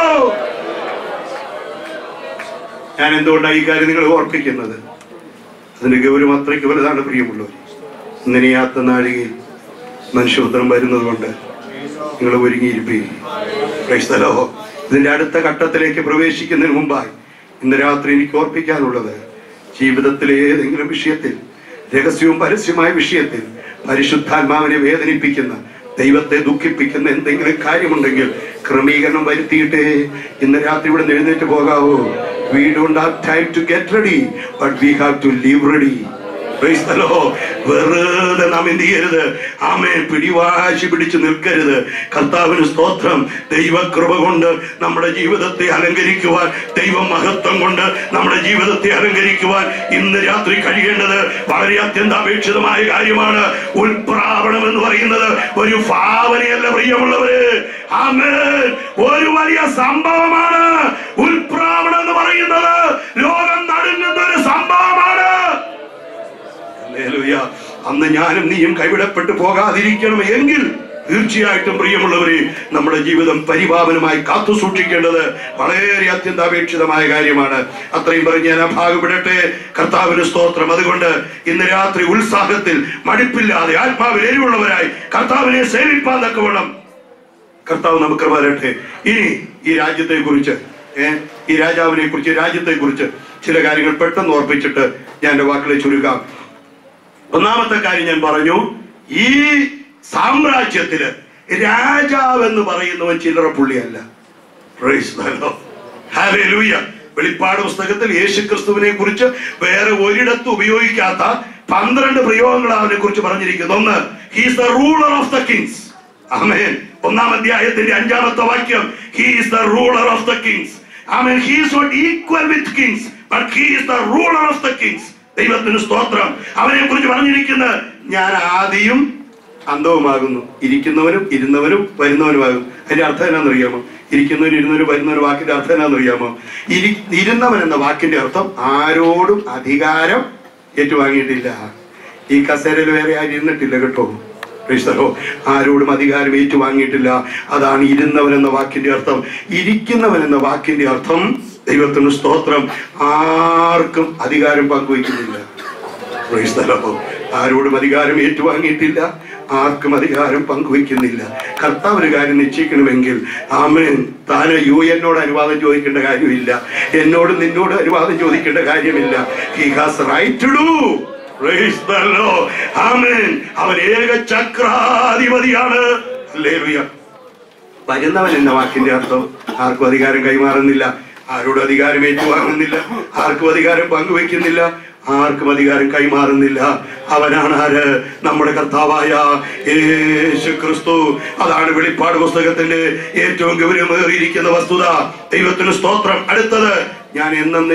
ഞാൻ എന്തുകൊണ്ടാണ് ഈ കാര്യം നിങ്ങൾ ഓർപ്പിക്കുന്നത് അതിന്റെ ഗൗരവം അത്രയ്ക്ക് വലുതാണ് പ്രിയമുള്ളവർ ഇന്നനെയാത്ത നാഴികയിൽ മനുഷ്യപുത്രം വരുന്നത് കൊണ്ട് നിങ്ങൾ ഒരുങ്ങിയിരിപ്പീലോ ഇതിന്റെ അടുത്ത ഘട്ടത്തിലേക്ക് പ്രവേശിക്കുന്നതിന് മുമ്പായി ഇന്ന് രാത്രി എനിക്ക് ഓർപ്പിക്കാനുള്ളത് ജീവിതത്തിലെ ഏതെങ്കിലും വിഷയത്തിൽ രഹസ്യവും പരസ്യമായ വിഷയത്തിൽ പരിശുദ്ധാത്മാവിനെ വേദനിപ്പിക്കുന്ന ദൈവത്തെ ദുഃഖിപ്പിക്കുന്ന എന്തെങ്കിലും കാര്യമുണ്ടെങ്കിൽ ക്രമീകരണം വരുത്തിയിട്ടേ ഇന്ന് രാത്രി ഇവിടെ നിന്ന് എഴുന്നേറ്റ് പോകാവൂ we don't have time to get ready but we have to leave ready Praise the Lord. വെറുതെ നാം എന്ത് ചെയ്യരുത് ആമേ പിടിവാശി പിടിച്ചു നിൽക്കരുത് കർത്താവിന് സ്തോത്രം ദൈവകൃപ കൊണ്ട് നമ്മുടെ ജീവിതത്തെ അലങ്കരിക്കുവാൻ ദൈവ മഹത്വം കൊണ്ട് നമ്മുടെ ജീവിതത്തെ അലങ്കരിക്കുവാൻ ഇന്ന് രാത്രി കഴിയേണ്ടത് വളരെ അത്യന്താപേക്ഷിതമായ കാര്യമാണ് ഉൽപ്രാവണം എന്ന് പറയുന്നത് ഒരു ഭാവനയല്ല പ്രിയമുള്ളവര് ആമേൻ ഒരു വലിയ സംഭവമാണ് ഉൽപ്രാവണം എന്ന് പറയുന്നത് ലോകം നടുങ്ങുന്ന ഒരു സംഭവമാണ് ഹല്ലേലൂയ. അന്ന് ഞാനും നീയും കൈവിടപ്പെട്ടു പോകാതിരിക്കണം എങ്കിൽ തീർച്ചയായിട്ടും പ്രിയമുള്ളവരെ നമ്മുടെ ജീവിതം പരിപാവനമായി കാത്തു സൂക്ഷിക്കേണ്ടത് വളരെ അത്യന്താപേക്ഷിതമായ കാര്യമാണ് അത്രയും പറഞ്ഞ് ഞാൻ ആ ഭാഗം വിടട്ടെ കർത്താവിന് സ്തോത്രം അതുകൊണ്ട് ഇന്ന് രാത്രി ഉത്സാഹത്തിൽ മടുപ്പില്ലാതെ ആത്മാവിൽ എരിവുള്ളവരായി കർത്താവിനെ സേവിപ്പാൻ തക്കവണ്ണം കർത്താവ് നമുക്ക് വരട്ടെ ഇനി ഈ രാജ്യത്തെ കുറിച്ച് ഏഹ് ഈ രാജാവിനെ കുറിച്ച് രാജ്യത്തെ കുറിച്ച് ചില കാര്യങ്ങൾ പെട്ടെന്ന് ഓർപ്പിച്ചിട്ട് ഞാൻ എന്റെ വാക്കുകളെ ചുരുക്കാം ഒന്നാമത്തെ കാര്യം ഞാൻ പറഞ്ഞു ഈ സാമ്രാജ്യത്തില് രാജാവ് എന്ന് പറയുന്നവൻ ചില്ലറ പുള്ളിയല്ല Praise the Lord. Hallelujah. വെളിപ്പാട് പുസ്തകത്തിൽ യേശു ക്രിസ്തുവിനെ കുറിച്ച് വേറെ ഒരിടത്തും ഉപയോഗിക്കാത്ത പന്ത്രണ്ട് പ്രയോഗങ്ങൾ അവനെ കുറിച്ച് പറഞ്ഞിരിക്കുന്നു ഒന്ന് he's the ruler of the kings ആമേൻ ഒന്നാം അധ്യായത്തിന്റെ അഞ്ചാമത്തെ വാക്യം he's the ruler of the kings ആമേൻ he's not equal with kings but he's the ruler of the kings ദൈവത്തിന് സ്തോത്രം അവനെ കുറിച്ച് പറഞ്ഞിരിക്കുന്നത് ഞാൻ ആദിയും അന്തവുമാകുന്നു ഇരിക്കുന്നവനും ഇരുന്നവനും വരുന്നവനുമാകും അതിന്റെ അർത്ഥം എന്നാന്ന് അറിയാമോ ഇരിക്കുന്നവനും ഇരുന്നവനും വരുന്നവനും വാക്കിന്റെ അർത്ഥം എന്നാന്ന് അറിയാമോ ഇരി ഇരുന്നവൻ എന്ന വാക്കിന്റെ അർത്ഥം ആരോടും അധികാരം ഏറ്റുവാങ്ങിയിട്ടില്ല ഈ കസേരയിൽ വേറെ ആരും ഇരുന്നിട്ടില്ല കേട്ടോ ക്രൈസ്തവോ ആരോടും അധികാരം ഏറ്റുവാങ്ങിയിട്ടില്ല അതാണ് ഇരുന്നവൻ എന്ന വാക്കിന്റെ അർത്ഥം ഇരിക്കുന്നവൻ എന്ന വാക്കിന്റെ അർത്ഥം ദൈവത്തിന് സ്തോത്രം ആർക്കും അധികാരം പങ്കുവയ്ക്കുന്നില്ല Praise the Lord. ആരോടും അധികാരം ഏറ്റുവാങ്ങിയിട്ടില്ല ആർക്കും അധികാരം പങ്കുവെക്കുന്നില്ല കർത്താവ് ഒരു കാര്യം നിശ്ചയിക്കണമെങ്കിൽ ആമേൻ താന് യു എന്നോട് അനുവാദം ചോദിക്കേണ്ട കാര്യമില്ല എന്നോട് നിന്നോട് അനുവാദം ചോദിക്കേണ്ട കാര്യമില്ല he has right to do Praise the Lord. ആമേൻ അവൻ ഏക ചക്രാധിപതിയാണ് ഹല്ലേലൂയ വരുന്നവൻ എന്ന വാക്കിന്റെ അർത്ഥം ആർക്കും അധികാരം കൈമാറുന്നില്ല ആരോടും അധികാരം ഏറ്റുവാങ്ങുന്നില്ല ആർക്കും അധികാരം പങ്കുവെക്കുന്നില്ല ആർക്കും അധികാരം കൈമാറുന്നില്ല അവനാണ് ആര് നമ്മുടെ കർത്താവായ യേശു ക്രിസ്തു അതാണ് വെളിപ്പാട് പുസ്തകത്തിന്റെ ഏറ്റവും ഗൗരവമേറിയിരിക്കുന്ന വസ്തുത ദൈവത്തിന് സ്തോത്രം അടുത്തത് ഞാൻ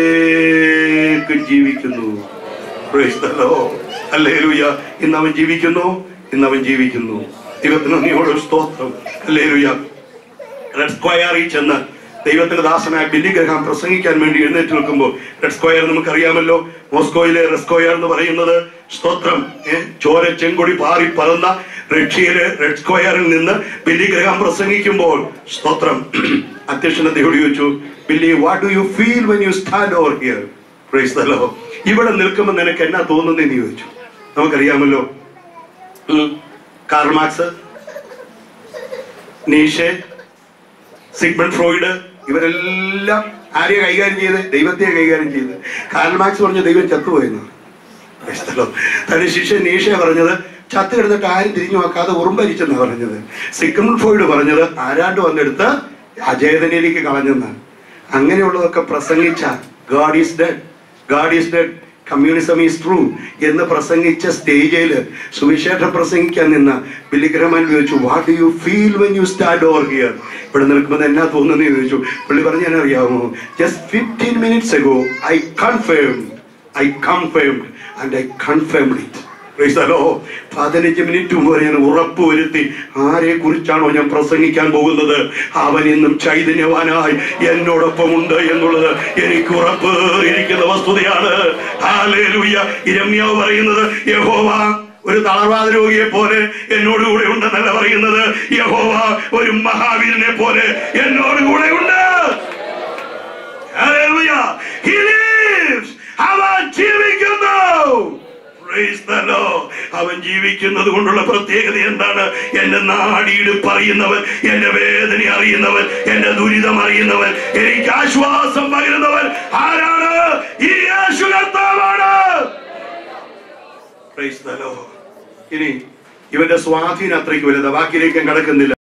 എന്നേക്കും ജീവിക്കുന്നു Praise the Lord. ഹല്ലേലൂയ ഇന്ന് അവൻ ജീവിക്കുന്നു ഇന്ന് അവൻ ജീവിക്കുന്നു ദൈവത്തിന് നന്ദിയോട് സ്തോത്രം ഹല്ലേലൂയ റെഡ് സ്ക്വയറിൽ ചെന്ന് ദൈവത്തിന്റെ ദാസനായ ബില്ലി ഗ്രഹാം പ്രസംഗിക്കാൻ വേണ്ടി എഴുന്നേറ്റ് നിൽക്കുമ്പോൾ റെഡ് സ്ക്വയർ നമുക്കറിയാമല്ലോ മോസ്കോയിലെ റെഡ് സ്ക്വയർ എന്ന് പറയുന്നത് സ്തോത്രം ഏ, ചോര ചെങ്കൊടി പാറി പറന്ന റഷ്യയിലെ റെഡ് സ്ക്വയറിൽ നിന്ന് ബില്ലി ഗ്രഹാം പ്രസംഗിക്കുമ്പോൾ സ്തോത്രം അധ്യക്ഷൻ അദ്ദേഹത്തോട് ചോദിച്ചു Billy what do you feel when you stand over here praise the Lord ഇവിടെ നിൽക്കുമ്പോൾ നിനക്ക് എന്നാ തോന്നുന്നതെന്ന് ചോദിച്ചു നമുക്കറിയാമല്ലോ ഉം. Karl Marx Nietzsche Sigmund Freud ഇവരെല്ലാം ആരെയെ കൈകാര്യം ചെയ്ത് ദൈവത്തെ കൈകാര്യം ചെയ്ത് കാരൽ മാർക്സ് പറഞ്ഞ ദൈവം ചത്തുപോയെന്ന് ക്രൈസ്തലോ തന്റെ ശിഷ്യൻ നീഷ പറഞ്ഞത് ചത്ത് കിടന്നിട്ട് ആരും തിരിഞ്ഞു നോക്കാതെ ഉറുമ്പരിച്ചെന്നാ പറഞ്ഞത് സിക്കമൺ ഫോയിഡ് പറഞ്ഞത് ആരാണ്ട് വന്നെടുത്ത് അജേതനിലേക്ക് കളഞ്ഞെന്നാണ് അങ്ങനെയുള്ളതൊക്കെ പ്രസംഗിച്ച God is dead God is dead communism is true എന്ന് പ്രസംഗിച്ച സ്റ്റേജിൽ സുവിശേഷം പ്രസംഗിക്കാൻ നിന്ന ബില്ലിഗ്രഹമാൻ ചോദിച്ചു what do you feel when you start over here ഇവിടെ നിൽക്കുമ്പോൾ എന്നാ തോന്നുന്നു ചോദിച്ചു പുള്ളി പറഞ്ഞു ഞാൻ അറിയാമോ just fifteen minutes ago I confirm I confirmed and I confirmed it ക്രൈസ്തലോ പതിനഞ്ച് മിനിറ്റ് മുമ്പ് ഞാൻ ഉറപ്പ് വരുത്തി ആരെ കുറിച്ചാണോ ഞാൻ പ്രസംഗിക്കാൻ പോകുന്നത് അവൻ ഇന്നും ചൈതന്യവാനായി എന്നോടൊപ്പം ഉണ്ട് എന്നുള്ളത് എനിക്ക് ഉറപ്പ് ഇരിക്കുന്ന വസ്തുതയാണ് ഹാലേലൂയ ഇരമ്യാവ് പറയുന്നത് യഹോവ ഒരു തളർവാദ രോഗിയെ പോലെ എന്നോട് കൂടെ ഉണ്ടെന്നല്ല പറയുന്നത് യഹോവ ഒരു മഹാവീരനെ പോലെ എന്നോട് കൂടെ ഉണ്ട് Hallelujah. He lives. അവൻ ജീവിക്കുന്നു Praise the Lord. അവൻ ജീവിക്കുന്നത് കൊണ്ടുള്ള പ്രത്യേകത എന്താണ് എന്റെ നാടിയിടുപ്പ് അറിയുന്നവൻ എന്റെ വേദന അറിയുന്നവൻ എന്റെ ദുരിതം അറിയുന്നവൻ എനിക്ക് ആശ്വാസം പകരുന്നവൻ ആരാണ് ഈ യേശു കർത്താവാണ് Praise the Lord. ഇനി ഇവന്റെ സ്വാധീനം അത്രയ്ക്ക് വലുതാ ബാക്കിയിലേക്ക് ഞാൻ കിടക്കുന്നില്ല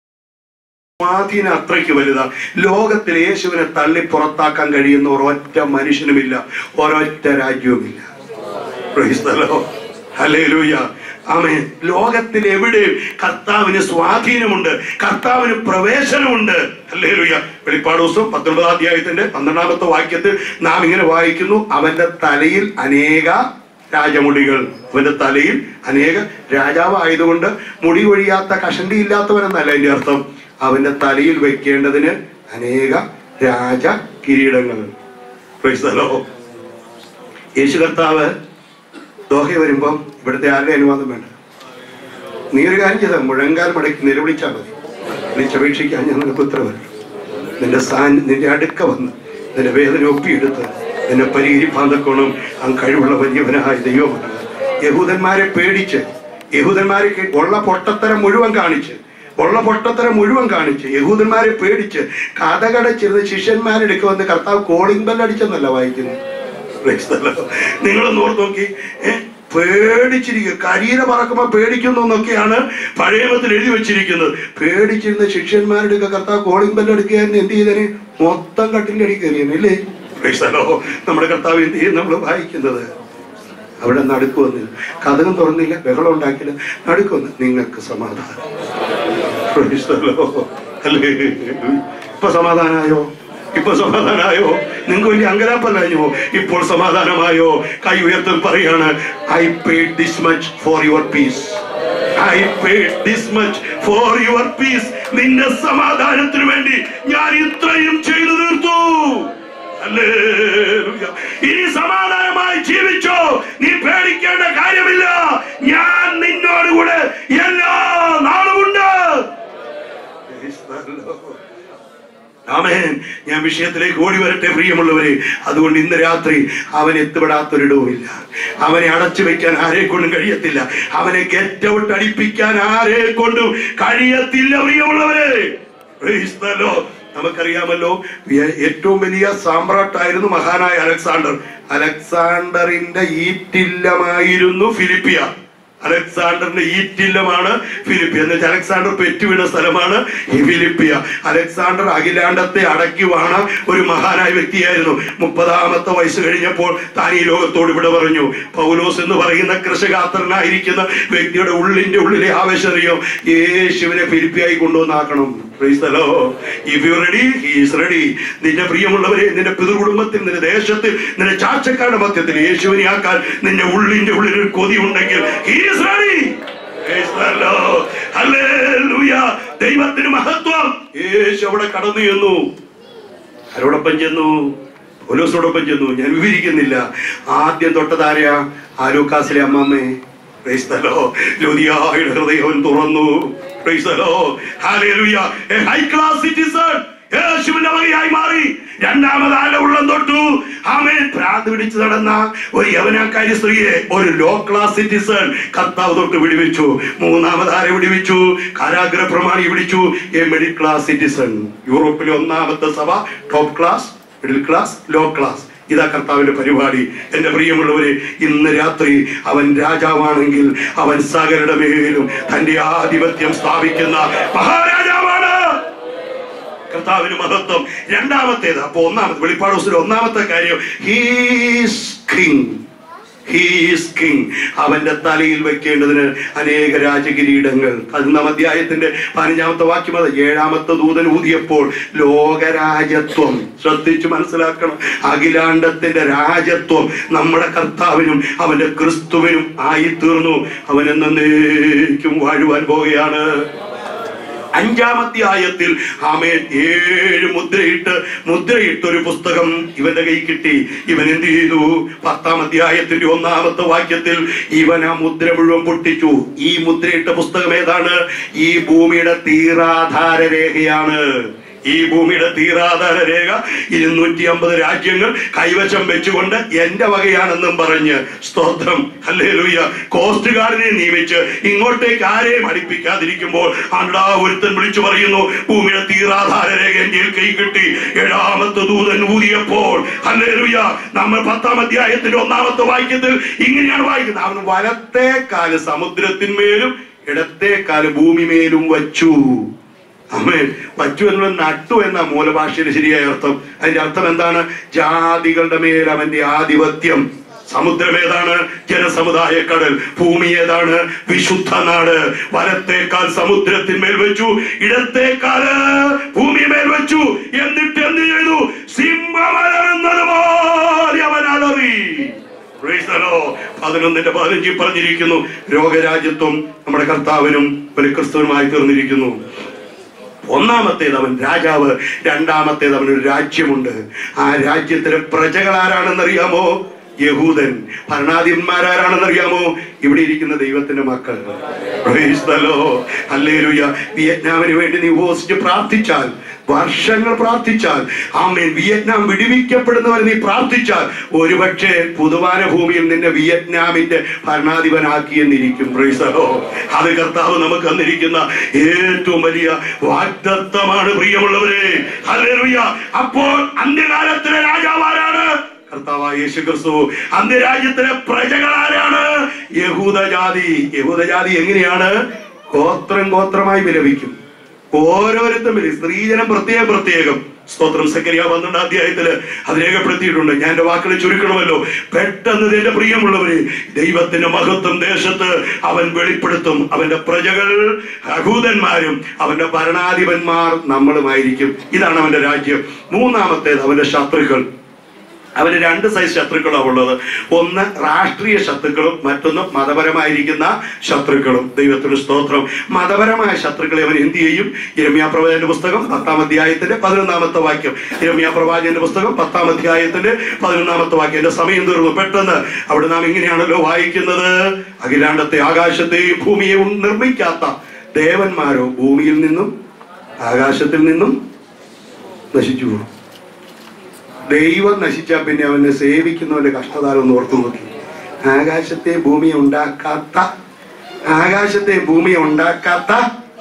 സ്വാധീനം അത്രയ്ക്ക് വലുതാ ലോകത്തിൽ യേശുവിനെ തള്ളി പുറത്താക്കാൻ കഴിയുന്ന ഒരൊറ്റ മനുഷ്യനുമില്ല ഒരൊറ്റ രാജ്യവുമില്ല Praise the Lord. Hallelujah. ആമേൻ ലോകത്തിൽ എവിടെയും കർത്താവിന് സ്വാധീനമുണ്ട് കർത്താവിന് പ്രവേശനമുണ്ട് ഹല്ലേലൂയ വെളിപ്പാട് ദിവസം പത്തൊൻപതാം അധ്യായത്തിന്റെ പന്ത്രണ്ടാമത്തെ വാക്യത്തിൽ നാം ഇങ്ങനെ വായിക്കുന്നു അവന്റെ തലയിൽ അനേക രാജമുടികൾ അവന്റെ തലയിൽ അനേക രാജാവ് ആയതുകൊണ്ട് മുടി കൊഴിയാത്ത കഷണ്ടി ഇല്ലാത്തവനെന്നല്ല അതിന്റെ അർത്ഥം അവന്റെ തലയിൽ വെക്കേണ്ടതിന് അനേക രാജ കിരീടങ്ങൾ Praise the Lord. യേശു കർത്താവ് ദോഹ വരുമ്പം ഇവിടുത്തെ ആരുടെ അനുവാദം വേണ്ട നീ ഒരു കാര്യം ചെയ്താൽ മുഴങ്കാൽ മടക്കി നിലവിളിച്ചാൽ മതി വിളിച്ചപേക്ഷിക്കാൻ ഞാൻ നിനക്ക് ഉത്തരവല്ല നിന്റെ സ്ഥാൻ നിന്റെ അടുക്ക വന്ന് നിന്റെ വേദന ഒപ്പിയെടുത്ത് നിന്നെ പരിഹരിപ്പാൻ തക്കോണം ആ കഴിവുള്ള വലിയവനായ ദൈവമാണ് യഹൂദന്മാരെ പേടിച്ച് യഹൂദന്മാരെ കേ- ഉള്ള പൊട്ടത്തരം മുഴുവൻ കാണിച്ച് ഉള്ള പൊട്ടത്തരം മുഴുവൻ കാണിച്ച് യഹൂദന്മാരെ പേടിച്ച് കഥകടച്ചിരുന്ന് ശിഷ്യന്മാരെടുക്ക് വന്ന് കർത്താവ് കോളിംഗ് ബെൽ അടിച്ചെന്നല്ല വായിക്കുന്നത് Praise the Lord. നിങ്ങളൊന്ന് ഓർത്ത് നോക്കി ഏ, പേടിച്ചിരിക്കുക കരീര പറക്കുമ്പോ പേടിക്കുന്നു എന്നൊക്കെയാണ് പഴയമത്തിൽ എഴുതി വെച്ചിരിക്കുന്നത് പേടിച്ചിരുന്ന ശിഷ്യന്മാരുടെ ഒക്കെ കർത്താവ് കോളിംഗ് ബെല്ല് എടുക്കുകയായിരുന്നു എന്ത് ചെയ്തേനെ മൊത്തം കട്ടിലടി കയറിയാണ് അല്ലേ Praise the Lord. നമ്മുടെ കർത്താവ് എന്ത് ചെയ്യും നമ്മൾ വായിക്കുന്നത് അവിടെ നടുക്ക് വന്നില്ല കഥകം തുറന്നില്ല ബഹളം ഉണ്ടാക്കില്ല നടുക്ക് വന്ന് നിങ്ങൾക്ക് സമാധാനം Praise the Lord. Hallelujah. ഇപ്പൊ സമാധാനായോ ഇപ്പൊ സമാധാനായോ നിങ്ങൾക്ക് വലിയ അങ്കലാപ്പല്ലോ ഇപ്പോൾ സമാധാനമായോ കൈ ഉയർത്തി പറയാണ് I paid this much for your peace I paid this much for your peace നിന്റെ സമാധാനത്തിന് വേണ്ടി ഞാൻ ഇത്രയും ചെയ്തു തീർത്തു ഹല്ലേലൂയ. ഇനി സമാധാനമായി ജീവിച്ചോ നീ പേടിക്കേണ്ട കാര്യമില്ല ഞാൻ നിന്നോടുകൂടെ എല്ലാ നാളുമുണ്ട് Praise the Lord. ആമേൻ ഞാൻ വിഷയത്തിലേക്ക് ഓടി വരട്ടെ പ്രിയമുള്ളവരെ അതുകൊണ്ട് ഇന്ന് രാത്രി അവൻ എത്തിപ്പെടാത്തൊരിടവുമില്ല അവനെ അടച്ചു വെക്കാൻ ആരെ കൊണ്ടും കഴിയത്തില്ല അവനെ ഗെറ്റ് ഔട്ട് അടിപ്പിക്കാൻ ആരെ കൊണ്ടും കഴിയത്തില്ല പ്രിയമുള്ളവരെ Praise the Lord. നമുക്കറിയാമല്ലോ ഏ- ഏറ്റവും വലിയ സാമ്രാട്ടായിരുന്നു മഹാനായ അലക്സാണ്ടർ അലക്സാണ്ടറിന്റെ ഈറ്റില്ലമായിരുന്നു ഫിലിപ്പിയ അലക്സാണ്ടറിന്റെ ഈറ്റില്ലമാണ് ഫിലിപ്പിയ എന്ന് വെച്ചാൽ അലക്സാണ്ടർ പെറ്റുവീണ സ്ഥലമാണ് ഈ ഫിലിപ്പിയ അലക്സാണ്ടർ അഖിലാണ്ടത്തെ അടയ്ക്കുവാണ് ഒരു മഹാനായ വ്യക്തിയായിരുന്നു മുപ്പതാമത്തെ വയസ്സ് കഴിഞ്ഞപ്പോൾ താൻ ഈ ലോകത്തോട് ഇവിടെ പറഞ്ഞു പൗലോസ് എന്ന് പറയുന്ന കൃഷകാത്രനായിരിക്കുന്ന വ്യക്തിയുടെ ഉള്ളിന്റെ ഉള്ളിലെ ആവേശം അറിയോ യേശുവിനെ ഫിലിപ്പിയായി കൊണ്ടുവന്നാക്കണം Praise the Lord. If you're ready, he is ready. നിന്റെ പ്രിയമുള്ളവരെ നിന്റെ പിതൃകുടുംബത്തിൽ നിന്റെ ദേശത്തിൽ നിന്റെ ചാച്ചക്കാരുടെ മധ്യത്തിൽ യേശുവിനെ ആക്കാൻ നിന്റെ ഉള്ളിന്റെ ഉള്ളിൽ ഒരു കൊതി ഉണ്ടെങ്കിൽ he is ready. Praise the Lord. Hallelujah. ദൈവത്തിന് മഹത്വം യേശു അവിടെ കടന്നു ചെന്നു ആരോടൊപ്പം ചെന്നു പോലീസോടൊപ്പം ചെന്നു ഞാൻ വിവരിക്കുന്നില്ല ആദ്യം തൊട്ടതാരാ ആലൂക്കാസിലെ അമ്മമ്മേ Praise the Lord. ലൂദിയായുടെ ഹൃദയം അവൻ തുറന്നു Praise the Lord. Hallelujah. A high class citizen. യേശുവിന്റെ വകയായി മാറി രണ്ടാമത് ആരുടെ ഉള്ളം തൊട്ടു ആമേൻ ഭ്രാന്ത് പിടിച്ച് നടന്ന ഒരു യവനാക്കാരി സ്ത്രീയെ ഒരു ലോ ക്ലാസ് സിറ്റിസൺ കർത്താവ് തൊട്ട് വിടുവിച്ചു മൂന്നാമത് ആരെ വിടുവിച്ചു കാരാഗ്ര പ്രമാണി വിളിച്ചു എ മിഡിൽ ക്ലാസ് സിറ്റിസൺ യൂറോപ്പിലെ ഒന്നാമത്തെ സഭ top class middle class low class ഇതാ കർത്താവിന്റെ പരിപാടി എന്റെ പ്രിയമുള്ളവരെ ഇന്ന് രാത്രി അവൻ രാജാവാണെങ്കിൽ അവൻ സകലരുടെ മേലും തന്റെ ആധിപത്യം സ്ഥാപിക്കുന്ന മഹാരാജാവാണ് കർത്താവിന് മഹത്വം രണ്ടാമത്തേത് അപ്പൊ ഒന്നാമത് വെളിപ്പാട് ദിവസത്തിൽ ഒന്നാമത്തെ കാര്യം ഹീസ് കിങ് ഹീസ് കിങ് അവന്റെ തലയിൽ വെക്കേണ്ടതിന് അനേക രാജകിരീടങ്ങൾ പതിനൊന്നാം അധ്യായത്തിന്റെ പതിനഞ്ചാമത്തെ വാക്യം അത് ഏഴാമത്തെ ദൂതൻ ഊതിയപ്പോൾ ലോകരാജത്വം ശ്രദ്ധിച്ചു മനസ്സിലാക്കണം അഖിലാണ്ടത്തിന്റെ രാജത്വം നമ്മുടെ കർത്താവിനും അവന്റെ ക്രിസ്തുവിനും ആയി തീർന്നു അവൻ എന്നേക്കും വാഴുവാൻ പോവുകയാണ് അഞ്ചാം അധ്യായത്തിൽ ആമേൻ ഏഴ് മുദ്രയിട്ട് മുദ്രയിട്ട് ഒരു പുസ്തകം ഇവന്റെ കൈ കിട്ടി ഇവൻ എന്ത് ചെയ്തു പത്താം അധ്യായത്തിന്റെ ഒന്നാമത്തെ വാക്യത്തിൽ ഇവൻ ആ മുദ്ര മുഴുവൻ പൊട്ടിച്ചു ഈ മുദ്രയിട്ട പുസ്തകം ഏതാണ് ഈ ഭൂമിയുടെ തീരാധാര രേഖയാണ് ഈ ഭൂമിയുടെ തീരാധാര രേഖ ഇരുന്നൂറ്റി അമ്പത് രാജ്യങ്ങൾ കൈവശം വെച്ചുകൊണ്ട് എന്റെ വകയാണെന്നും പറഞ്ഞ് സ്തോത്രം അല്ലേ ലൂയ കോസ്റ്റ് ഗാർഡിനെ നിയമിച്ച് ഇങ്ങോട്ടേക്ക് ആരെയും അടുപ്പിക്കാതിരിക്കുമ്പോൾ ആണ്ടാ ഒരുത്തൻ വിളിച്ചു പറയുന്നു ഭൂമിയുടെ തീരാധാര രേഖ എന്റെ കൈ കിട്ടി ഏഴാമത്തെ ദൂതൻ ഊതിയപ്പോൾ അല്ലേ ലൂയ നമ്മൾ പത്താം അധ്യായത്തിന്റെ ഒന്നാമത്തെ വാക്യത്തിൽ ഇങ്ങനെയാണ് വായിക്കുന്നത് അവൻ വലത്തെ കാല് സമുദ്രത്തിന്മേലും ഇടത്തെ കാല് ഭൂമിമേലും വച്ചു അമ്മേ വച്ചു എന്നുള്ള നട്ടു എന്ന മൂലഭാഷയുടെ ശരിയായ അർത്ഥം അതിന്റെ അർത്ഥം എന്താണ് ജാതികളുടെ മേൽ അവന്റെ ആധിപത്യം സമുദ്രം ഏതാണ് ജനസമുദായ കടൽ ഭൂമി ഏതാണ് വിശുദ്ധ നാട് വലത്തേക്കാൽ സമുദ്രത്തിന്മേൽ വെച്ചു ഇടത്തേക്കാല് ഭൂമിമേൽ വെച്ചു എന്നിട്ട് എന്ത് ചെയ്തു സിംഹമലർന്നത് പോലെ അവൻ അലറി Praise the Lord. പതിനൊന്നിന്റെ പതിനഞ്ചിൽ പറഞ്ഞിരിക്കുന്നു രോഗരാജ്യത്വം നമ്മുടെ കർത്താവിനും ഒരു ക്രിസ്തുവിനുമായി തീർന്നിരിക്കുന്നു ഒന്നാമത്തേത് അവൻ രാജാവ് രണ്ടാമത്തേത് അവനൊരു രാജ്യമുണ്ട് ആ രാജ്യത്തിലെ പ്രജകൾ ആരാണെന്നറിയാമോ യഹൂദൻ ഭരണാധിപന്മാരാരാണെന്നറിയാമോ ഇവിടെ ഇരിക്കുന്ന ദൈവത്തിന്റെ മക്കൾ Praise the Lord. Hallelujah. വിയറ്റ്നാമിന് വേണ്ടി നീ ഉപവസിച്ച് പ്രാർത്ഥിച്ചാൽ വർഷങ്ങൾ പ്രാർത്ഥിച്ചാൽ ആമേൻ വിയറ്റ്നാം വിടുവിക്കപ്പെടുന്നവരെ നീ പ്രാർത്ഥിച്ചാൽ ഒരുപക്ഷെ പുതുവാന ഭൂമിയിൽ നിന്നെ വിയറ്റ്നാമിന്റെ ഭരണാധിപനാക്കി എന്നിരിക്കും പ്രൈസലോ അത് കർത്താവ് നമുക്ക് തന്നിരിക്കുന്ന ഏറ്റവും വലിയ വാഗ്ദത്തമാണ് പ്രിയമുള്ളവരെ ഹല്ലേലൂയ അപ്പോൾ അന്ത്യകാലത്തിലെ രാജാവാരാണ് കർത്താവായ യേശു ക്രിസ്തു അന്ത്യരാജ്യത്തിലെ പ്രജകൾ ആരാണ് യഹൂദജാതി യഹൂദജാതി എങ്ങനെയാണ് ഗോത്രം ഗോത്രമായി വിലപിക്കും ഓരോരുത്തരും വരും സ്ത്രീജനം പ്രത്യേകം പ്രത്യേകം സ്തോത്രം സക്കരിയ പന്ത്രണ്ടാം അധ്യായത്തില് അത് രേഖപ്പെടുത്തിയിട്ടുണ്ട് ഞാൻ എന്റെ വാക്കുകൾ ചുരുക്കണമല്ലോ പെട്ടെന്ന് എന്റെ പ്രിയമുള്ളവര് ദൈവത്തിന്റെ മഹത്വം ദേശത്ത് അവൻ വെളിപ്പെടുത്തും അവന്റെ പ്രജകൾ അഹൂതന്മാരും അവന്റെ ഭരണാധിപന്മാർ നമ്മളുമായിരിക്കും ഇതാണ് അവന്റെ രാജ്യം മൂന്നാമത്തേത് അവന്റെ ശത്രുക്കൾ അവന് രണ്ട് സൈസ് ശത്രുക്കളാണ് ഉള്ളത് ഒന്ന് രാഷ്ട്രീയ ശത്രുക്കളും മറ്റൊന്ന് മതപരമായിരിക്കുന്ന ശത്രുക്കളും ദൈവത്തിന് സ്തോത്രം മതപരമായ ശത്രുക്കളെ അവൻ എന്ത് ചെയ്യും ഇരമ്യാ പ്രവാചന്റെ പുസ്തകം പത്താം അധ്യായത്തിന്റെ പതിനൊന്നാമത്തെ വാക്യം ഇരമ്യാ പ്രവാചന്റെ പുസ്തകം പത്താം അധ്യായത്തിന്റെ പതിനൊന്നാമത്തെ വാക്യം എന്റെ സമയം തീർന്നു പെട്ടെന്ന് അവിടെ നാം ഇങ്ങനെയാണല്ലോ വായിക്കുന്നത് അഖിലാണ്ടത്തെ ആകാശത്തെയും ഭൂമിയെയും നിർമ്മിക്കാത്ത ദേവന്മാരോ ഭൂമിയിൽ നിന്നും ആകാശത്തിൽ നിന്നും നശിച്ചു പോകും ദൈവം നശിച്ചാൽ പിന്നെ അവനെ സേവിക്കുന്നവന്റെ കഷ്ടകാലം ഒന്ന് ഓർത്തു നോക്കി ആകാശത്തെ ഭൂമിയെ ഉണ്ടാക്കാത്ത ആകാശത്തെ ഭൂമിയെ ഉണ്ടാക്കാത്ത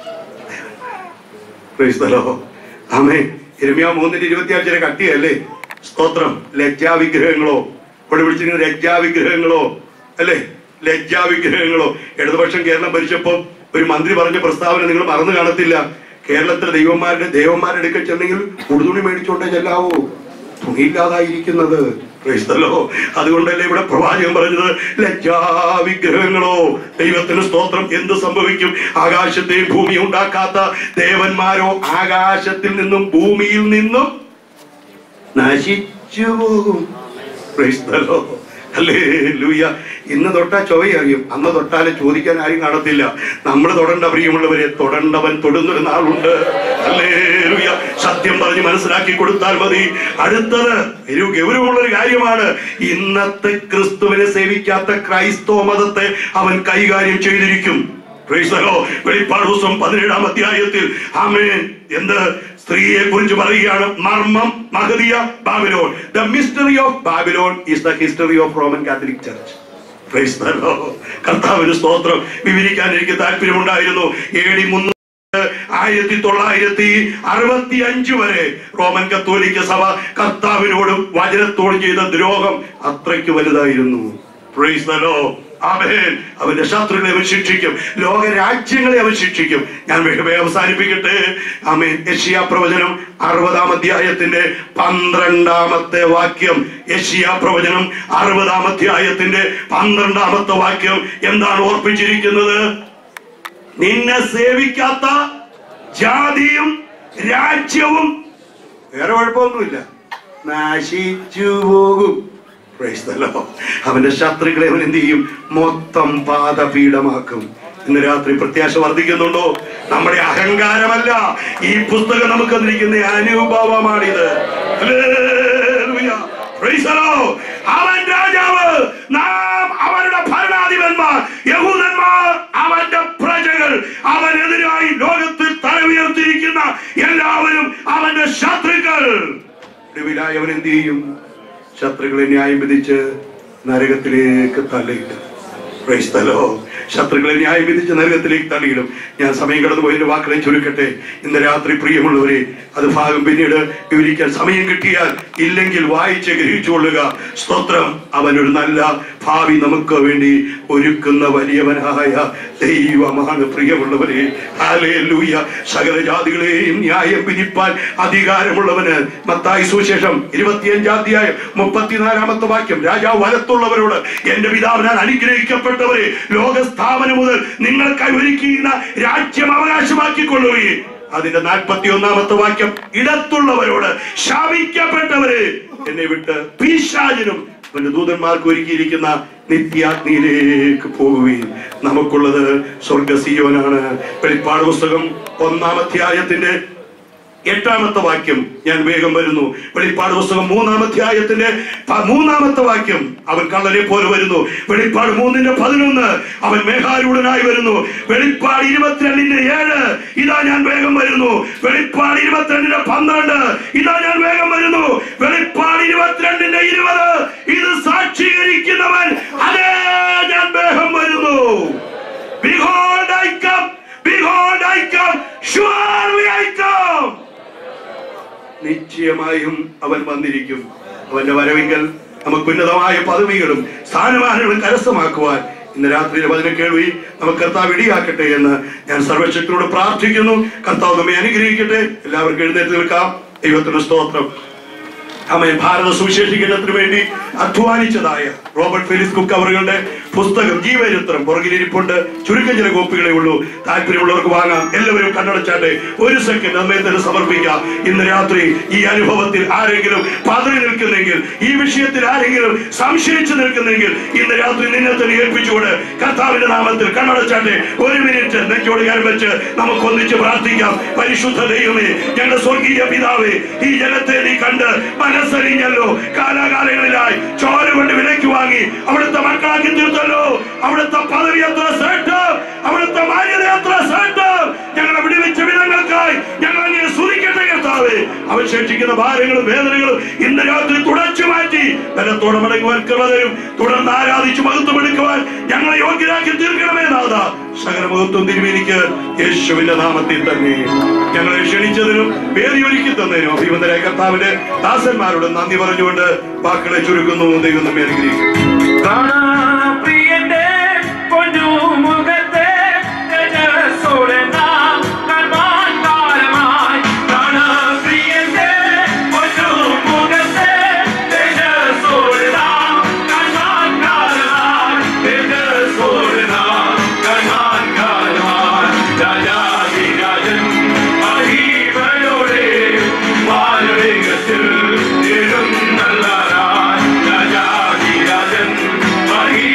ക്രൈസ്തലോ ആമേ ഇരമ്യാ മൂന്നിന്റെ ഇരുപത്തി അഞ്ചിനെ കട്ടിയല്ലേ സ്തോത്രം ലജ്ജാവിഗ്രഹങ്ങളോ ഇവിടെ വിളിച്ചിരിക്കുന്ന ലജ്ജാവിഗ്രഹങ്ങളോ അല്ലേ ലജ്ജാവിഗ്രഹങ്ങളോ ഇടതുപക്ഷം കേരളം ഭരിച്ചപ്പോ ഒരു മന്ത്രി പറഞ്ഞ പ്രസ്താവന നിങ്ങൾ മറന്നു കാണത്തില്ല കേരളത്തിലെ ദൈവന്മാരുടെ ദേവന്മാരുടെ അടുക്കൽ ചെന്നെങ്കിൽ ഉടുതുണി മേടിച്ചോണ്ടേ ചെല്ലാവോ തുണിയില്ലാതായിരിക്കുന്നത് ക്രൈസ്തലോ അതുകൊണ്ടല്ലേ ഇവിടെ പ്രവാചകൻ പറഞ്ഞത് ലജ്ജാവിഗ്രഹങ്ങളോ ദൈവത്തിന് സ്തോത്രം എന്ത് സംഭവിക്കും ആകാശത്തെയും ഭൂമിയും ഉണ്ടാക്കാത്ത ദേവന്മാരോ ആകാശത്തിൽ നിന്നും ഭൂമിയിൽ നിന്നും നശിച്ചു പോകും ക്രൈസ്തലോ അല്ലേ ലൂയ ഇന്ന് തൊട്ടാ ചൊവ്വ അറിയും അന്ന് തൊട്ടാലും ചോദിക്കാൻ ആരും കാണത്തില്ല നമ്മൾ തൊടണ്ട പ്രിയമുള്ളവരെ തൊടണ്ടവൻ തൊടുന്നൊരു നാളുണ്ട് അല്ലേ ലൂയ സത്യം പറഞ്ഞ് മനസ്സിലാക്കി കൊടുത്താൽ മതി അടുത്തത് ഒരു ഗൗരവമുള്ള ഒരു കാര്യമാണ് ഇന്നത്തെ ക്രിസ്തുവിനെ സേവിക്കാത്ത ക്രൈസ്തവ മതത്തെ അവൻ കൈകാര്യം ചെയ്തിരിക്കും Praise the Lord. വെളിപ്പാട് ദിവസം പതിനേഴാം അധ്യായത്തിൽ ആമേൻ എന്ത് സ്ത്രീയെ കുറിച്ച് പറയുകയാണ് മർമ്മം മഹദിയ Babylon the mystery of Babylon is the history of Roman Catholic church Praise the Lord. കർത്താവിന് സ്തോത്രം വിവരിക്കാൻ എനിക്ക് താല്പര്യമുണ്ടായിരുന്നു ഏഴി മുന്നൂറ് ആയിരത്തി തൊള്ളായിരത്തി അറുപത്തി അഞ്ച് വരെ റോമൻ കത്തോലിക്ക സഭ കർത്താവിനോടും വചനത്തോടും ചെയ്ത ദ്രോഹം അത്രയ്ക്ക് വലുതായിരുന്നു Praise the Lord. ആമേൻ അവന്റെ ശത്രുക്കളെ അവൻ ശിക്ഷിക്കും ലോക രാജ്യങ്ങളെ അവൻ ശിക്ഷിക്കും ഞാൻ വേഗമേ അവസാനിപ്പിക്കട്ടെ ആമേൻ യഷിയ പ്രവചനം അറുപതാം അധ്യായത്തിന്റെ പന്ത്രണ്ടാമത്തെ വാക്യം യഷിയ പ്രവചനം അറുപതാം അധ്യായത്തിന്റെ പന്ത്രണ്ടാമത്തെ വാക്യം എന്താണ് ഓർപ്പിച്ചിരിക്കുന്നത് നിന്നെ സേവിക്കാത്ത ജാതിയും രാജ്യവും വേറെ കുഴപ്പമൊന്നുമില്ല നശിച്ചു പോകും Praise the Lord. അവന്റെ ശത്രുക്കളെ അവൻ എന്ത് ചെയ്യും മൊത്തം പാദപീഠമാക്കും ഇന്ന് രാത്രി പ്രത്യാശ വർദ്ധിക്കുന്നുണ്ടോ നമ്മുടെ അഹങ്കാരമല്ല ഈ പുസ്തകം നമുക്ക് തന്നിരിക്കുന്ന അനുഭവമാണിത് Hallelujah. Praise the Lord. അവൻ രാജാവ് നാം അവരുടെ ഭരണാധിപന്മാർ യഹൂദന്മാർ അവന്റെ പ്രജകൾ അവനെതിരായി ലോകത്തിൽ തല ഉയർത്തിയിരിക്കുന്ന എല്ലാവരും അവന്റെ ശത്രുക്കൾ ഒടുവിലായി അവൻ എന്ത് ചെയ്യും ശത്രുക്കളെ ന്യായം വിധിച്ച് നരകത്തിലേക്ക് തള്ളിയിട്ടു Praise the Lord. ശത്രുക്കളെ ന്യായം വിധിച്ച് നരകത്തിലേക്ക് തള്ളിയിടും ഞാൻ സമയം കടന്നു പോയതിന്റെ വാക്കുകളെ ചുരുക്കട്ടെ ഇന്ന് രാത്രി പ്രിയമുള്ളവരെ അത് ഭാഗം പിന്നീട് വിവരിക്കാൻ സമയം കിട്ടിയാൽ ഇല്ലെങ്കിൽ വായിച്ച് ഗ്രഹിച്ചുകൊള്ളുക സ്തോത്രം അവനൊരു നല്ല ഭാവി നമുക്ക് വേണ്ടി ഒരുക്കുന്ന വലിയവനായ ദൈവമാണ് പ്രിയമുള്ളവരെ ഹാലേലൂയ സകല ജാതികളെയും ന്യായം വിധിപ്പാൻ അധികാരമുള്ളവന് മത്തായി സുവിശേഷം ഇരുപത്തിയഞ്ചാം അധ്യായം മുപ്പത്തിനാലാമത്തെ വാക്യം രാജാവ് വലത്തുള്ളവരോട് എന്റെ പിതാവിനാൽ അനുഗ്രഹിക്കപ്പെട്ടവരെ ലോകസ്ഥാപനം മുതൽ നിങ്ങൾക്കായി ഒരുക്കിയിരുന്ന രാജ്യം അവകാശമാക്കിക്കൊള്ളുകയും അതിന്റെ നാൽപ്പത്തി ഒന്നാമത്തെ വാക്യം ഇടത്തുള്ളവരോട് ശാപിക്കപ്പെട്ടവരെ എന്നെ വിട്ട് പീശാചിനും അവന്റെ ദൂതന്മാർക്ക് ഒരുക്കിയിരിക്കുന്ന നിത്യാഗ്നിയിലേക്ക് പോകുകയും നമുക്കുള്ളത് സ്വർഗസീയോനാണ് വെളിപ്പാട് പുസ്തകം ഒന്നാം അധ്യായത്തിന്റെ എട്ടാമത്തെ വാക്യം ഞാൻ വേഗം വരുന്നു വെളിപ്പാട് പുസ്തകം മൂന്നാം അധ്യായത്തിന്റെ പ- മൂന്നാമത്തെ വാക്യം അവൻ കള്ളനെ പോലെ വരുന്നു വെളിപ്പാട് മൂന്നിന്റെ പതിനൊന്ന് അവൻ മേഘാരൂഢനായി വരുന്നു വെളിപ്പാട് ഇരുപത്തിരണ്ടിന്റെ ഏഴ് ഇതാ ഞാൻ വേഗം വരുന്നു വെളിപ്പാട് ഇരുപത്തിരണ്ടിന്റെ പന്ത്രണ്ട് ഇതാ ഞാൻ വേഗം വരുന്നു വെളിപ്പാട് ഇരുപത്തിരണ്ടിന്റെ ഇരുപത് ഇത് സാക്ഷീകരിക്കുന്നവൻ അതേ ഞാൻ വേഗം വരുന്നു Behold, I come. Behold, I come. Surely I come. നിശ്ചയമായും അവൻ വന്നിരിക്കും അവന്റെ വരവിങ്കൽ നമുക്ക് ഉന്നതമായ പദവികളും സ്ഥാനമാനങ്ങളും കരസ്ഥമാക്കുവാൻ ഇന്ന് രാത്രിയിലെ വചനം കേൾവി നമുക്ക് കർത്താവ് ഇടിയാക്കട്ടെ എന്ന് ഞാൻ സർവശക്തിയോട് പ്രാർത്ഥിക്കുന്നു കർത്താവ് നമ്മെ അനുഗ്രഹിക്കട്ടെ എല്ലാവർക്കും എഴുന്നേറ്റ് നിൽക്കാം ദൈവത്തിന്റെ സ്തോത്രം അമ്മേ ഭാരത സുവിശേഷീകരണത്തിന് വേണ്ടി അധ്വാനിച്ചതായ റോബർട്ട് ഫെലിസ് കുക്ക് അവരുടെ പുസ്തകം ജീവചരിത്രം പുറകിലിരിപ്പുണ്ട് ചുരുക്കം ചില കോപ്പികളേ ഉള്ളൂ താല്പര്യമുള്ളവർക്ക് വാങ്ങാം എല്ലാവരും കണ്ണടച്ചാട്ടെ ഒരു സെക്കൻഡ് നമ്മെ തന്നെ സമർപ്പിക്കാം ഇന്ന് രാത്രി ഈ അനുഭവത്തിൽ ആരെങ്കിലും പതറി നിൽക്കുന്നെങ്കിൽ ഈ വിഷയത്തിൽ ആരെങ്കിലും സംശയിച്ചു നിൽക്കുന്നെങ്കിൽ ഇന്ന് രാത്രി നിന്നെ തന്നെ ഏൽപ്പിച്ചുകൊണ്ട് കർത്താവിന്റെ നാമത്തിൽ കണ്ണടച്ചാട്ടെ ഒരു മിനിറ്റ് നെഞ്ചോട് ഞാൻ വെച്ച് നമുക്ക് ഒന്നിച്ച് പ്രാർത്ഥിക്കാം പരിശുദ്ധ ദൈവമേ ഞങ്ങളുടെ സ്വർഗീയ പിതാവേ ഈ ജനത്തെ നീ കണ്ട് മനസ്സറിഞ്ഞല്ലോ കാലാകാലങ്ങളിലായി ചോര കൊണ്ട് വിലയ്ക്ക് വാങ്ങി അവിടുത്തെ മക്കളാക്കി തീർത്തല്ലോ അവിടുത്തെ പദവി എത്ര ശ്രേഷ്ഠം അവിടുത്തെ മാന്യത എത്ര ശ്രേഷ്ഠം ഞങ്ങളെ വിടുവിച്ച വിധങ്ങൾക്കായി ഞങ്ങൾ അങ്ങനെ സ്തുതിക്കട്ടെ കർത്താവേ അവശേഷിക്കുന്ന ഭാരങ്ങളും വേദനകളും ഇന്ന് രാത്രി തുടച്ചു മാറ്റി ബലത്തോടെ മടങ്ങുവാൻ കൃപ തരും തുടർന്ന് ആരാധിച്ച് മഹത്വമെടുക്കുവാൻ ഞങ്ങളെ യോഗ്യരാക്കി തീർക്കണമേ നാഥ സകല മഹത്വം തിരുമേനിക്ക് യേശുവിന്റെ നാമത്തിൽ തന്നെ ഞങ്ങളെ ക്ഷണിച്ചതിനും വേദി ഒരുക്കി തന്നതിനും അഭിമന്ദരായ കർത്താവിന്റെ ദാസന്മാരോട് നന്ദി പറഞ്ഞുകൊണ്ട് വാക്കുകളെ ചുരുക്കുന്നു ദൈവം നമ്മെ അനുഗ്രഹിക്കും പ്രിയന്റെ പൊന്നുമുഖത്തെ തേജസ്സോടെ നാം കാണുവാൻ കാലമായി. പ്രിയന്റെ പൊന്നുമുഖത്തെ തേജസ്സോടെ നാം കാണുവാൻ കാലമായി. തേജസ്സോടെ നാം കാണുവാൻ കാലമായി. രാജാധിരാജൻ മഹിമയോടെ വാനവേഗത്തിൽ എഴുന്നള്ളാനായി. രാജാധിരാജൻ മഹിമയോടെ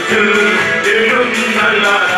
സ്വർഗത്തിൽ എഴുന്നള്ളതായി